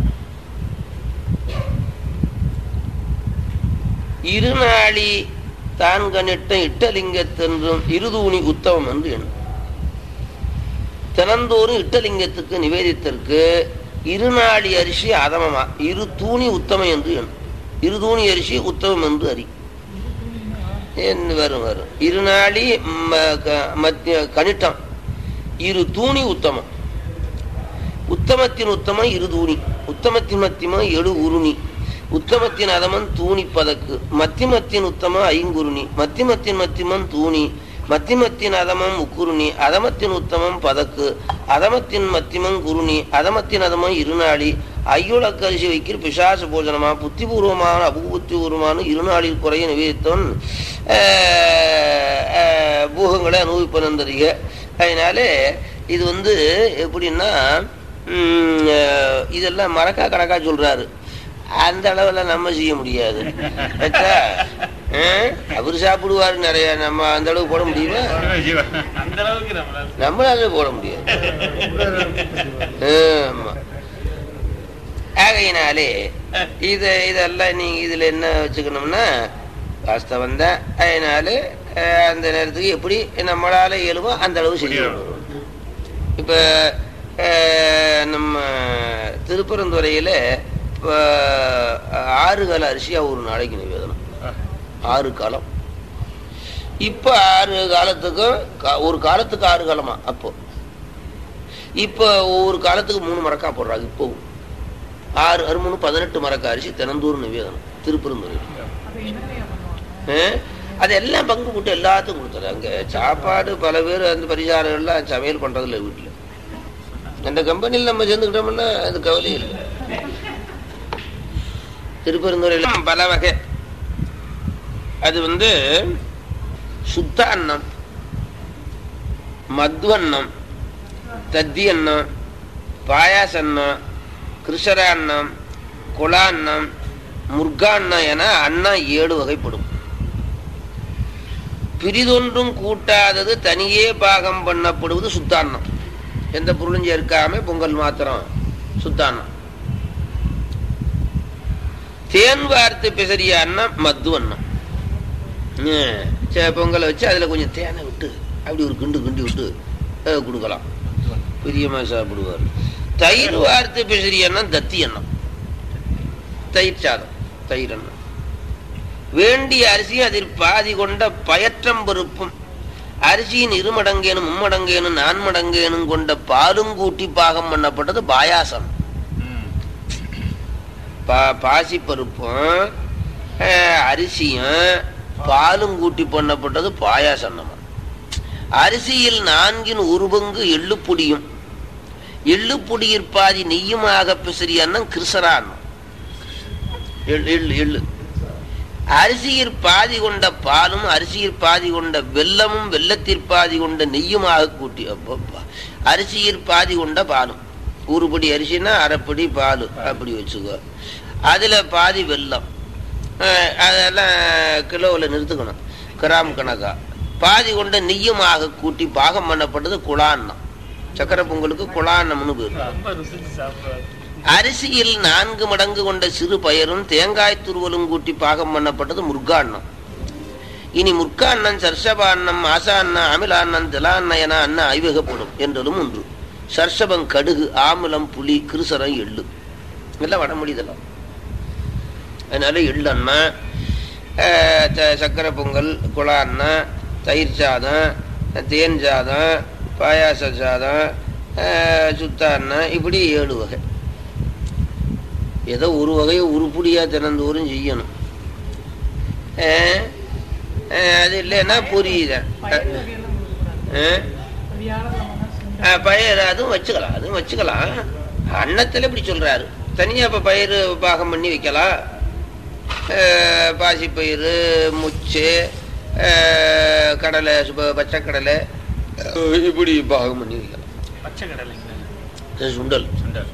இருநாளி தான் கணிட்ட இட்டலிங்கத்தென்றும் இருதூணி உத்தமம் என்று எண்ணும் தினந்தோறும் இட்டலிங்கத்துக்கு நிவேதித்திற்கு இருநாளி அரிசி அதமமா இரு தூணி உத்தமம் என்று எண்ணும் இரு தூணி அரிசி உத்தமம் என்று அறி என்று வரும் வரும் இருநாளி ம- க- மத்திய கணிட்டம் இரு தூணி உத்தமம் உத்தமத்தின் உத்தமம் இரு தூணி உத்தமத்தின் மத்தியமம் எழு உருணி உத்தமத்தின் அதமன் தூணி பதக்கு மத்திமத்தின் உத்தமம் ஐங்குருணி மத்திமத்தின் மத்தியமம் தூணி மத்திமத்தின் அதமம் உக்குருணி அதமத்தின் உத்தமம் பதக்கு அதமத்தின் மத்தியமம் குருணி அதமத்தின் அதமம் இருநாளி ஐயுளக்கரிசி வைக்கிற பிசாசு போஜனமா புத்திபூர்வமான அபுபுத்திபூர்வமான இருநாளில் குறைய நிவேதித்தவன் ஆஹ், ஆஹ், பூகங்களை அனுபவிப்பனந்தறிக அதனால இது வந்து எப்படின்னா ம், ஆஹ், இதெல்லாம் மறக்கா கணக்கா சொல்றாரு அந்த அளவுல நம்ம செய்ய முடியாது ஆச்சா? ஆஹ், அவரு சாப்பிடுவாரு நிறைய நம்ம அந்த அளவுக்கு போட முடியுமா அந்த அளவுக்கு நம்மளால நம்மளால போட முடியாது ஆமா. ஆகையினாலே இது இதெல்லாம் நீங்க இதுல என்ன வச்சுக்கணும்னா வாஸ்தவம் தான் அதனால அஹ், அந்த நேரத்துக்கு எப்படி நம்மளால இயலுமோ அந்த அளவு செய்யணும் இப்ப அஹ், நம்ம திருப்பரந்துறையில இப்ப, ஆறு கால அரிசியா ஒரு நாளைக்கு நிவேதனம் ஆறு காலம் இப்ப ஆறு காலத்துக்கும் கா- ஒரு காலத்துக்கு ஆறு காலமா அப்போ இப்ப ஒவ்வொரு காலத்துக்கு மூணு மரக்கா போடுறாங்க இப்போ ஆறு ஆறு மூணு பதினெட்டு மரக்கா அரிசி தினந்தோறும் நிவேதனம் திருப்பரந்துறையில் அது என்னையா பண்ணுவாங்க ஆ? அதெல்லாம் பங்கு போட்டு எல்லாத்துக்கும் கொடுத்தாரு அங்க சாப்பாடு பல பேர் அந்த பரிசாரங்கள்லாம் சமையல் பண்றதில்ல வீட்டுல அந்த கம்பெனியில் நம்ம சேர்ந்துக்கிட்டோம்னா அது கவலை இல்லை திருப்பெருந்துறையில பல வகை அது வந்து சுத்த அன்னம் மத்வன்னம் தத்தி அன்னம் பாயாசன்னம் கிருஷரான்னம் குலான்னம் முர்கான்னம் என அன்னம் ஏழு வகைப்படும் பிரிதொன்றும் கூட்டாதது தனியே பாகம் பண்ணப்படுவது சுத்தான்னம் எந்த பொருளும் சேர்க்காம பொங்கல் மாத்திரம் சுத்தான்னம் தேன் வார்த்து பிசறிய அன்னம் மத்து அன்னம் ஹம், சரி, பொங்கலை வச்சு அதில் கொஞ்சம் தேனை விட்டு அப்படி ஒரு கிண்டு கிண்டி விட்டு அஹ், கொடுக்கலாம் பிரியமாக சாப்பிடுவார் தயிர் வார்த்து பிசறி எண்ணம் தத்தி எண்ணம் தயிர் சாதம் தயிர் எண்ணம் வேண்டிய அரிசி அதில் பாதி கொண்ட பயற்றம் பருப்பும் அரிசியின் இருமடங்கேனும் மும்மடங்கேனும் நான்மடங்கேனும் கொண்ட பாலும் கூட்டி பாகம் பண்ணப்பட்டது பாயாசம் பா பாசிப்பருப்பும் அஹ், அரிசியும் பாலும் கூட்டி பண்ணப்பட்டது பாயாசம் அரிசியில் நான்கின் ஒரு பங்கு எள்ளுப்பொடியும் எள்ளுப்பொடியிற் பாதி நெய்யுமாக பிசிறி அன்னம் கிருசரா அன்னம் எள்ளு எள்ளு எள்ளு அரிசியிற் பாதி கொண்ட பாலும் அரிசியிற் பாதி கொண்ட வெல்லமும் வெல்லத்திற் பாதி கொண்ட நெய்யுமாக கூட்டி அப்பப்பா அரிசியிற் பாதி கொண்ட பாலும் ஒரு படி அரிசினா அரைப்படி பால் அப்படி வச்சுக்கோ அதில் பாதி வெல்லம் அஹ் அதெல்லாம் கிலோவில் நிறுத்துக்கணும் கிராம் கணக்கா பாதி கொண்ட நெய்யுமாக கூட்டி பாகம் பண்ணப்பட்டது குழான்னம் சக்கரை பொங்கலுக்கு குழான்னம்னு பேர் ரொம்ப ருசிச்சு சாப்பிடுவாரு அரிசியில் நான்கு மடங்கு கொண்ட சிறு பயரும் தேங்காய் துருவலும் கூட்டி பாகம் பண்ணப்பட்டது முர்காண்ணம் இனி முர்காண்ணம் சர்ஷபாண்ணம் ஆசாண்ணம் அமிலாண்ணம் திலாண்ணம் என அன்ன ஐவகப்படும் என்றதும் ஒன்று சர்ஷபம் கடுகு ஆமலம் புளி கிருசரம் எள்ளு எல்லாம் வடமொழி இதெல்லாம் அதனால எள்ளண்ணா அஹ், ச- சக்கரை பொங்கல் குழாண்ணா தயிர் சாதம் தேன் சாதம் பாயாச சாதம் அஹ், சுத்தாண்ணா இப்படி ஏழு வகை ஏதோ ஒரு வகையை உருப்படியாக தினந்தோறும் செய்யணும் அஹ், அஹ், அது இல்லைன்னா புரியுதான் பயிர் வகையெல்லாம் கொடுக்கக்கூடாது வியாழக்கிழமை சுண்டல் அஹ், பயிர் அதுவும் வச்சுக்கலாம் அதுவும் வச்சுக்கலாம் அன்னத்தில் இப்படி சொல்றாரு தனியாக இப்போ பயிர் பாகம் பண்ணி வைக்கலாம் அஹ், பாசிப்பயிறு முச்சு அஹ், கடலை சுப பச்சைக்கடலை அஹ், இப்படி பாகம் பண்ணி வைக்கலாம் பச்சை கடலைங்க இது சுண்டல் சுண்டல்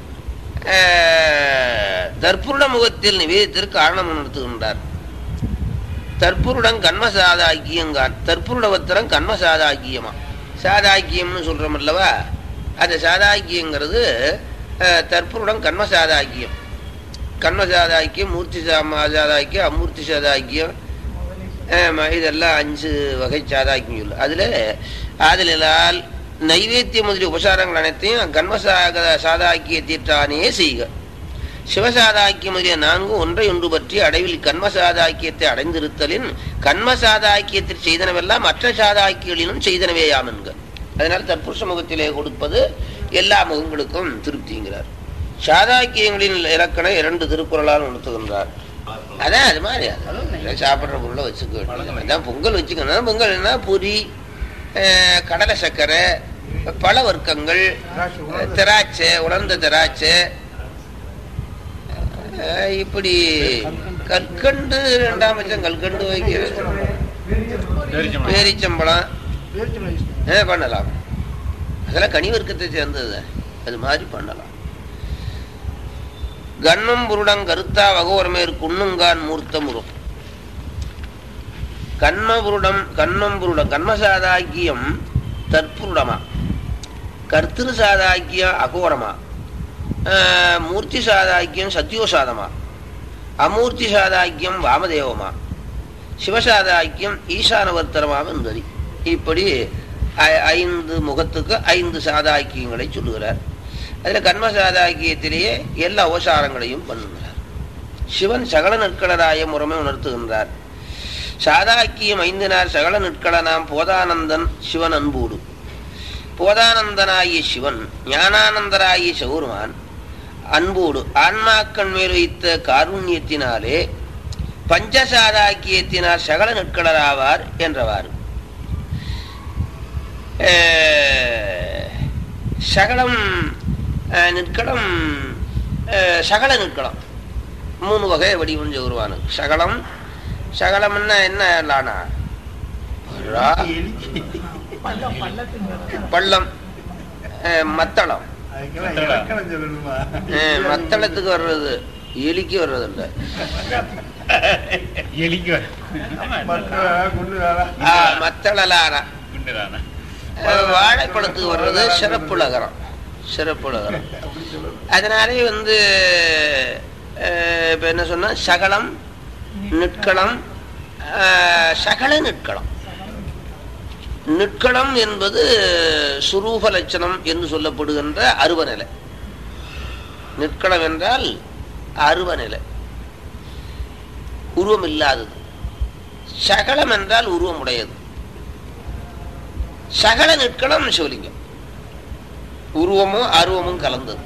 அஹ், தற்புருட முகத்தில் நிவேதத்திற்கு காரணம் உணர்த்துகின்றார் தற்புருடம் கண்ம சாதாக்கியங்கான் தற்புருடவத்திரம் கண்ம சாதாக்கியமா சாதாக்கியம்னு சொல்றோம் அல்லவா அந்த சாதாக்கியங்கிறது அஹ், தற்புருடம் கண்ம சாதாக்கியம் கண்ம சாதாக்கியம் மூர்த்தி சாமா சாதாக்கியம் அமூர்த்தி சாதாக்கியம் ஆமா, இதெல்லாம் அஞ்சு வகை சாதாக்கியம் சொல்லு அதுல ஆதலால் நைவேத்திய முதலிய உபசாரங்கள் அனைத்தையும் கண்மசாக சாதாக்கிய தீர்த்தானே செய்க சிவசாதாக்கியம் முதலிய நான்கு ஒன்றை ஒன்று பற்றி அடைவில் கண்மசாதாக்கியத்தை அடைந்திருத்தலின் கண்மசாதாக்கியத்தில் செய்தனவெல்லாம் மற்ற சாதாக்கியங்களிலும் செய்தனவேயாம் என்க அதனால் தற்புருஷ முகத்திலே கொடுப்பது எல்லா முகங்களுக்கும் திருப்திங்கிறார் சாதாக்கியங்களின் இலக்கணம் இரண்டு திருக்குறளால் உணர்த்துகின்றார் அதான் அது மாதிரி அது சாப்பிட்ற பொருளை வச்சுக்க வேண்டியது அதான் பொங்கல் வச்சுக்கணும் பொங்கல்னா பொரி அஹ், கடலை சர்க்கரை பழ வர்க்கங்கள் திராட்சை உலர்ந்த திராட்சை அஹ், இப்படி கற்கண்டு ரெண்டாம் பட்சம் கற்கண்டு வைக்கிறது பேரிச்சம்பழம். பேரிச்சம்பழம் ஆ, பண்ணலாம் அதெல்லாம் கனி வர்க்கத்தை சேர்ந்தது அது மாதிரி பண்ணலாம் கண்ணும் புருடம் கருத்தா வகோரமேர் குன்னுங்கான் மூர்த்தமுறும் கண்மபுருடம் கண்ணம்புருடம் கண்மசாதாக்கியம் தற்புருடமா கர்த்திரு சாதாக்கியம் அகோரமா ஆஹ், மூர்த்தி சாதாக்கியம் சத்யோசாதமா அமூர்த்தி சாதாக்கியம் வாமதேவமா சிவசாதாக்கியம் ஈசானவர்த்தனமாக இருந்தது இப்படி ஐ- ஐந்து முகத்துக்கு ஐந்து சாதாக்கியங்களை சொல்லுகிறார் அதில் கர்ம சாதாக்கியத்திலேயே எல்லா உபசாரங்களையும் பண்ணுகிறார் சிவன் சகல நற்களராய முறைமை உணர்த்துகின்றார் சாதாக்கியம் ஐந்தினார் சகல நற்களனாம் போதானந்தன் சிவன் அன்போடு போதானந்தனாகிய சிவன் ஞானானந்தராகிய சௌருமான் அன்போடு ஆன்மாக்கள் மேல் வைத்த காருண்யத்தினாலே பஞ்சசாதாக்கியத்தினார் சகல நட்களராவார் என்றவாறு அஹ், சகலம் அஹ், நிற்களம் அஹ், சகல நிற்களம் மூணு வகை வடிவம் உருவானு சகலம் சகலம்னா என்ன லானா ரா. பள்ளம் பள்ளத்துக்கு வர்றது. பள்ளம் அஹ், மத்தளம் அதுக்கெல்லாம் இலக்கணம் சொல்லணுமா அஹ், மத்தளத்துக்கு வர்றது எலிக்கு வர்றது இல்ல எலிக்கு வர- ஆமா, மற்ற குண்டு வேலை ஆஹ், மத்தளலாரா குண்டுதானா? அஹ், வாழைப்பழத்துக்கு வர்றது சிறப்புலகரம் சிறப்புலகரம் அதனாலே வந்து அஹ், இப்ப என்ன சொன்னா சகலம் நிற்களம் அஹ், சகல நிற்களம் நிற்களம் என்பது சுரூப லட்சணம் என்று சொல்லப்படுகின்ற அருவநிலை நிற்களம் என்றால் அருவநிலை உருவம் இல்லாதது சகலம் என்றால் உருவம் உடையது சகல நிற்களம் சிவலிங்கம் உருவமும் அருவமும் கலந்தது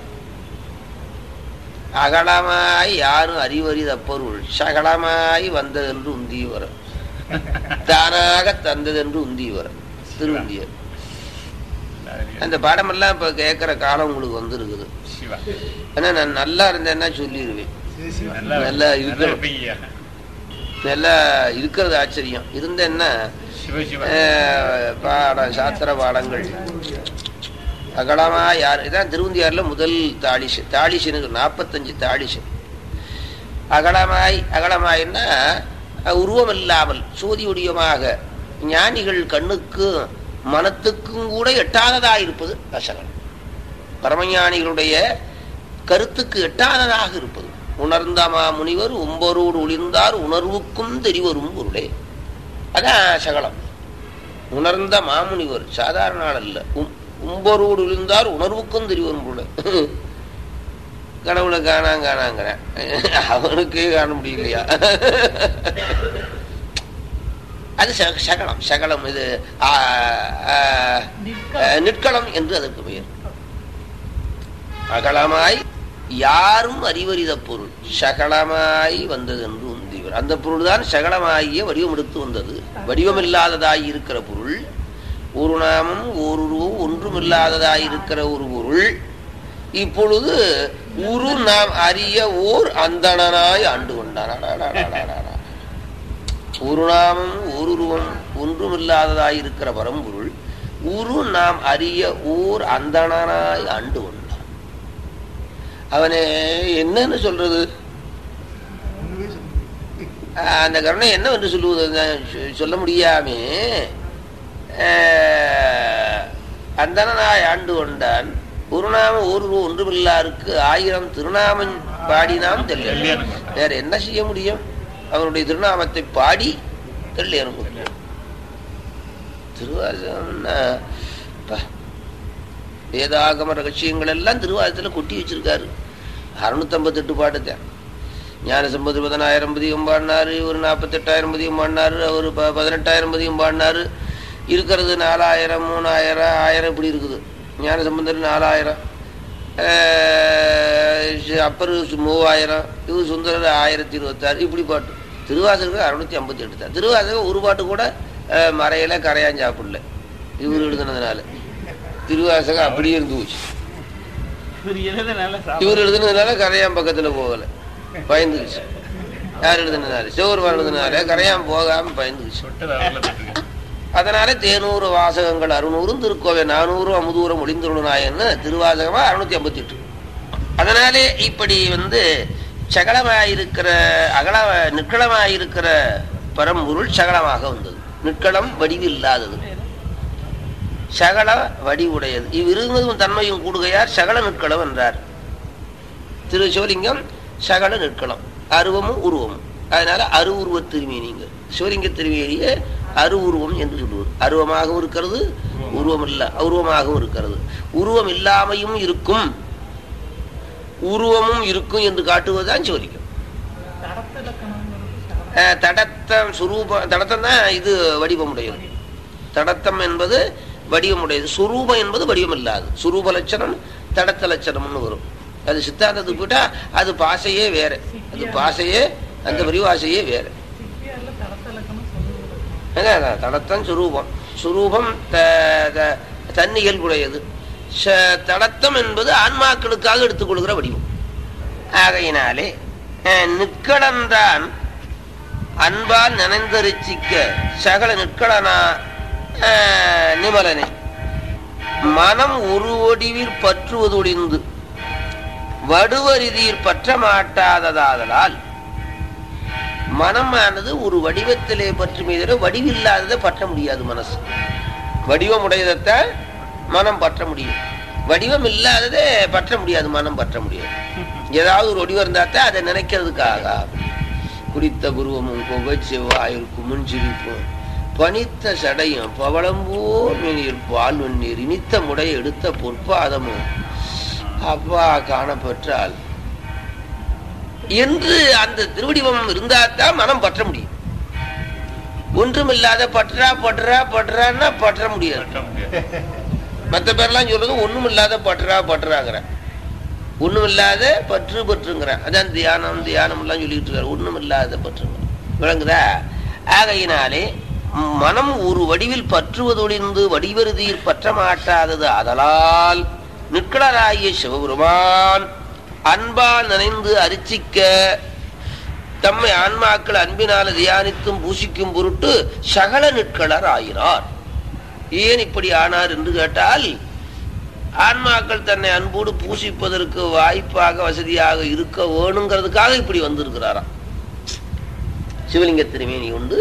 அகலமாய் யாரும் அறிவறித பொருள் சகலமாய் வந்ததென்று உந்தி வரும் தானாக தந்ததென்று உந்தி வரும் திருவுந்தியர் அந்த பாடமெல்லாம் இப்ப கேட்கிற காலம் உங்களுக்கு வந்திருக்குது சிவா. ஆனா நான் நல்லா இருந்தேன்னா சொல்லிடுவேன் நல்லா நல்லா நல்லா இருக்கணும். இருப்பீங்கய்யா. நல்லா இருக்கிறது ஆச்சரியம் இருந்தேன்னா சிவ சிவ அஹ், பாடம் சாஸ்திர பாடங்கள் அகலமா யார் இதான் திருவந்தியார்ல முதல் தாளிசு தாளிசுன்னு நாற்பத்தஞ்சு தாளிசு அகலமாய் அகலமாய்னா அஹ், உருவம் இல்லாமல் சோதி வடிவமாக ஞானிகள் கண்ணுக்கும் மனத்துக்கும் கூட எட்டாததாக இருப்பது அசகலம் பரமஞானிகளுடைய கருத்துக்கு எட்டாததாக இருப்பது உணர்ந்தமா முனிவர் உம்பரோடு ஒளிர்ந்தார் உணர்வுக்கும் தெரிவரும் பொருளே அதான் சகலம் உணர்ந்த மாமுனிவர் சாதாரண ஆள் அல்ல உம்- உம்பரோடு விழுந்தார் உணர்வுக்கும் தெரிவரும் பொருளே கடவுளை காணாங் காணாங்கிறேன் அவனுக்கே காண முடியலையா அது ச- சகலம் சகலம் இது ஆ, ஆ, ஆ, நிற்களம் என்று அதற்கு பெயர் அகலமாய் யாரும் அறிவறித பொருள் சகலமாய் வந்தது என்று உந்திவர் அந்த பொருள் தான் சகலமாகிய வடிவம் எடுத்து வந்தது வடிவமில்லாததாய் இருக்கிற பொருள் ஒரு நாமம் ஓருருவம் ஒன்றுமில்லாததாய் இருக்கிற ஒரு பொருள் இப்பொழுது உரு நாம் அறிய ஓர் அந்தணனாய் ஆண்டு கொண்டான் அடாடாடாடாடா. ஒரு நாமம் ஓருருவம் ஒன்றுமில்லாததாய் இருக்கிற பரம்பொருள் உரு நாம் அறிய ஓர் அந்தணனாய் ஆண்டு கொண்டான் அவனே என்னன்னு சொல்றது ஆஹ் அந்த கருணை என்னவென்று சொல்லுவது நான் சொ- சொல்ல முடியாமே ஆஹ் அந்தணனாய் ஆண்டு கொண்டான் ஒரு நாம ஒரு ஒன்றுமில்லாருக்கு ஆயிரம் திருநாமம் பாடினாம் தெரியல வேற என்ன செய்ய முடியும் அவனுடைய திருநாமத்தை பாடி தெரியணும் திருவாசகம்னா பா, வேதாகம ரகசியங்கள் எல்லாம் திருவாசகத்துல கொட்டி வச்சிருக்காரு அறுநூத்தம்பத்தெட்டு பாட்டு தான் ஞான சம்பது பதினாயிரம் பதியம் பாடினாரு ஒரு நாற்பத்தெட்டாயிரம் பதியம் பாடினாரு ஒரு ப பதினெட்டாயிரம் பதியம் பாடினாரு இருக்கிறது நாலாயிரம் மூணாயிரம் ஆயிரம் இப்படி இருக்குது ஞான சம்பந்தர் நாலாயிரம் ஆஹ் அப்பர் சு- மூவாயிரம் இவர் சுந்தரர் ஆயிரத்தி இருபத்தாறு இப்படி பாட்டு திருவாசகர் அறுநூத்தி ஐம்பத்தி எட்டு தான் திருவாசகம் ஒரு பாட்டு கூட ஆஹ் மறையில கரையான் சாப்பிடல இவர் எழுதுனதுனால திருவாசகம் அப்படியே இருந்து போச்சு இவர் எழுதுனால இவர் எழுதுனதுனால கரையான் பக்கத்துல போகல பயந்துக்குச்சு யார் எழுதுனதுனால சிவருமான் எழுதுனால கரையான் போகாம பயந்துக்குச்சு சொட்டது அவர்ல தொட்டிருக்கு. அதனால தேனூறு வாசகங்கள் அறுநூறும் திருக்கோவை நானூறு அமுதூரம் ஒளிந்துருநாயன்னு திருவாசகமா அறுநூத்தி ஐம்பத்தி எட்டு அதனாலே இப்படி வந்து சகலமாயிருக்கிற அகல நிற்களமாயிருக்கிற பரம்பொருள் சகலமாக வந்தது நிற்களம் வடிவில்லாதது சகல வடிவுடையது இவ்விருங்கதும் தன்மையும் கூடுகையார் சகல நிற்களம் என்றார் திரு சிவலிங்கம் சகல நிற்களம் அருவமும் உருவமும் அதனால அருவுருவ திருமேனிங்க சிவலிங்க திருமேனிய அருவுருவம் என்று சொல்லுவது அருவமாகவும் இருக்கிறது உருவம் இல்ல உருவமாகவும் இருக்கிறது உருவம் இல்லாமையும் இருக்கும் உருவமும் இருக்கும் என்று காட்டுவதுதான் சிவலிங்கம் தடத்த இலக்கணங்கிறது சகலம். அஹ், தடத்தம் சுரூபம் தடத்தம் தான் இது வடிவமுடையது தடத்தம் என்பது வடிவமுடையது சுரூபம் என்பது வடிவம் இல்லாது சுரூப லட்சணம் தடத்த லட்சணம்னு வரும் அது சித்தாந்தத்துக்கு போயிட்டா அது பாசையே வேற அது பாசையே அந்த பரிவாசையே வேற சிப்பியார்ல தடத்த இலக்கணம் சொல்லுவது அதான், அதான், தடத்தம் சுரூபம் சுரூபம் த- த- தன்னியல்புடையது ச- தடத்தம் என்பது ஆன்மாக்களுக்காக எடுத்துக்கொள்கிற வடிவம் ஆகையினாலே அஹ், நிற்களன்தான் அன்பால் நினைந்தரிச்சிக்க சகல நிற்களனா ஆஹ், நிமலனே மனம் ஒரு ஒடிவில் பற்றுவதொழிந்து வடுவரிதியில் பற்ற மாட்டாததாதலால் மனமானது ஒரு வடிவத்திலே பற்றுமே தவிர வடிவில்லாததை பற்ற முடியாது மனசு வடிவம் உடையதைத்தான் மனம் பற்ற முடியும் வடிவம் இல்லாததை பற்ற முடியாது மனம் பற்ற முடியாது ஏதாவது ஒரு வடிவம் இருந்தாத்தான் அதை நினைக்கிறதுக்காக குறித்த குருவமும் கொகை செவ்வாயில் குமுன் சிரிப்பும் பனித்த சடையும் பவளம்போர் மேனியில் பால் வெந்நீர் இனித்த முடை எடுத்த பொற்பாதமும் அப்பா காணப்பெற்றால் என்று அந்த திருவடிவம் இருந்தாதான் மனம் பற்ற முடியும் ஒன்றுமில்லாத பற்றா பற்றா பற்றான்னா பற்ற முடியாது பற்ற முடியாது. மற்ற பேர்லாம் சொல்றது ஒண்ணுமில்லாத பற்றா பற்றாங்கிற ஒண்ணுமில்லாத பற்று பற்றுங்கிறேன் அதான் தியானம் தியானம் எல்லாம் சொல்லிட்டு இருக்காரு ஒண்ணுமில்லாத பற்றுங்க விளங்குதா ஆகையினாலே மனம் ஒரு வடிவில் பற்றுவதொழிந்து வடிவருதியில் பற்ற மாட்டாதது அதலால் நிற்கலராகிய சிவபெருமான் அன்பால் நினைந்து அரிச்சிக்க தம்மை ஆன்மாக்கள் அன்பினால் தியானித்தும் பூசிக்கும் பொருட்டு சகல நிற்களர் ஆயினார் ஏன் இப்படி ஆனார் என்று கேட்டால் ஆன்மாக்கள் தன்னை அன்போடு பூசிப்பதற்கு வாய்ப்பாக வசதியாக இருக்க வேணுங்கிறதுக்காக இப்படி வந்திருக்கிறாராம் சிவலிங்க திருமேனி உண்டு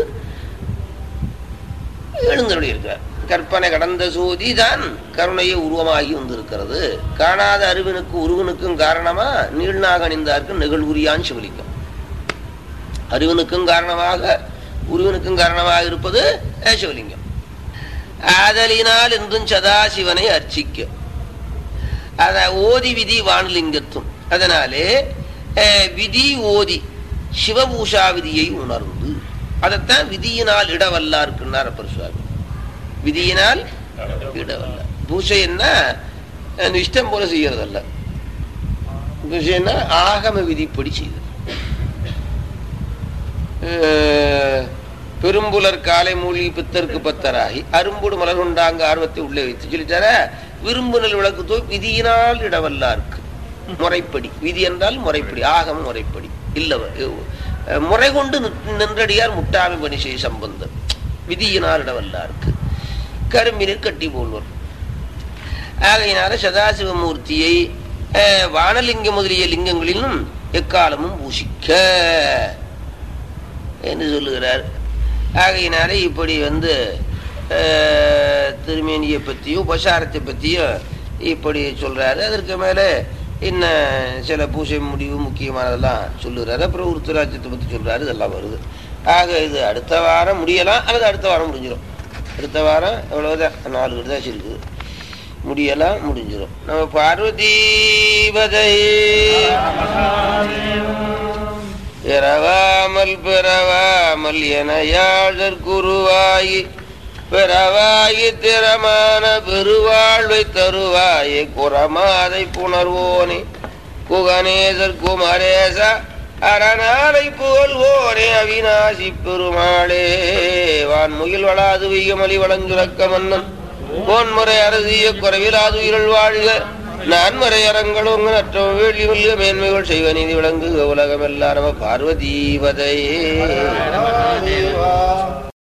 எழுந்தருளி இருக்கிறார் கற்பனை கடந்த சோதி தான் கருணையை உருவமாகி வந்திருக்கிறது காணாத அறிவனுக்கு உருவனுக்கும் காரணமா நீள்நாக அணிந்தார்க்கு நிகழ்வுரியான் சிவலிங்கம் அறிவனுக்கும் காரணமாக உருவனுக்கும் காரணமாக இருப்பது அஹ், சிவலிங்கம் ஆதலினால் என்றும் சதாசிவனை அர்ச்சிக்க அத ஓதி விதி வானலிங்கத்தும் அதனாலே அஹ், விதி ஓதி சிவபூஷா விதியை உணர்ந்து அதைத்தான் விதியினால் இடவல்லாருக்குன்னார் அப்பர் சுவாமி விதியினால் இடவல்ல பூஷைன்னா அஹ், இஷ்டம் போல செய்யறதல்ல பூஷைன்னா ஆகம விதிப்படி செய்தது அஹ், பெரும்புலர் காலை மூழ்கி பித்தருக்கு பத்தராகி அரும்புடு மலர் கொண்டாங்க ஆர்வத்தை உள்ளே வைத்து சொல்லிட்டார விரும்புனல் விளக்கு தோய் விதியினால் இடவல்லாருக்கு முறைப்படி விதி என்றால் முறைப்படி ஆகம முறைப்படி இல்ல அஹ், முறை கொண்டு நிற்- நின்றடியார் முட்டாமை பணி செய்ய சம்பந்தம் விதியினால் இடவல்லாருக்கு கரும்பினில் கட்டி போல்வர் ஆகையினால சதாசிவமூர்த்தியை அஹ், வானலிங்க முதலிய லிங்கங்களிலும் எக்காலமும் பூசிக்க என்று சொல்லுகிறார் ஆகையினாலே இப்படி வந்து அஹ், திருமேனியை பற்றியும் உபசாரத்தை பற்றியும் இப்படி சொல்றாரு அதற்கு மேலே இன்னும் சில பூஜை முடிவு முக்கியமானதெல்லாம் சொல்லுறாரு அப்புறம் உருத்தராஜ்யத்தை பற்றி சொல்றாரு இதெல்லாம் வருது ஆக இது அடுத்த வாரம் முடியலாம் அல்லது அடுத்த வாரம் முடிஞ்சிடும் அடுத்த வாரம் எவ்வளவுதான் நாலு விடுதாச்சு இருக்குது முடியலாம் முடிஞ்சிடும் நம்ம பார்வதீபதை பிறவாமல் பிறவாமல் என யாழற் குருவாயி பிறவாயி திறமான பெருவாழ்வை தருவாயே குரமாதை புணர்வோனே குகனேசர் குமரேச அரணாலை புகழ்வோனே அவிநாசி பெருமாளே வான்முகில் வளாது வையமலி வளஞ்சுரக்க மன்னன் போன்முறை அரசிய குறைவிலாது உயிரல் வாழ்க நான்மறை அரங்களும் நற்ற வேள்வி வெல்க மேன்மைகள் செய்வ நீதி விளங்குக உலகம் எல்லாரும் பார்வதீவதையே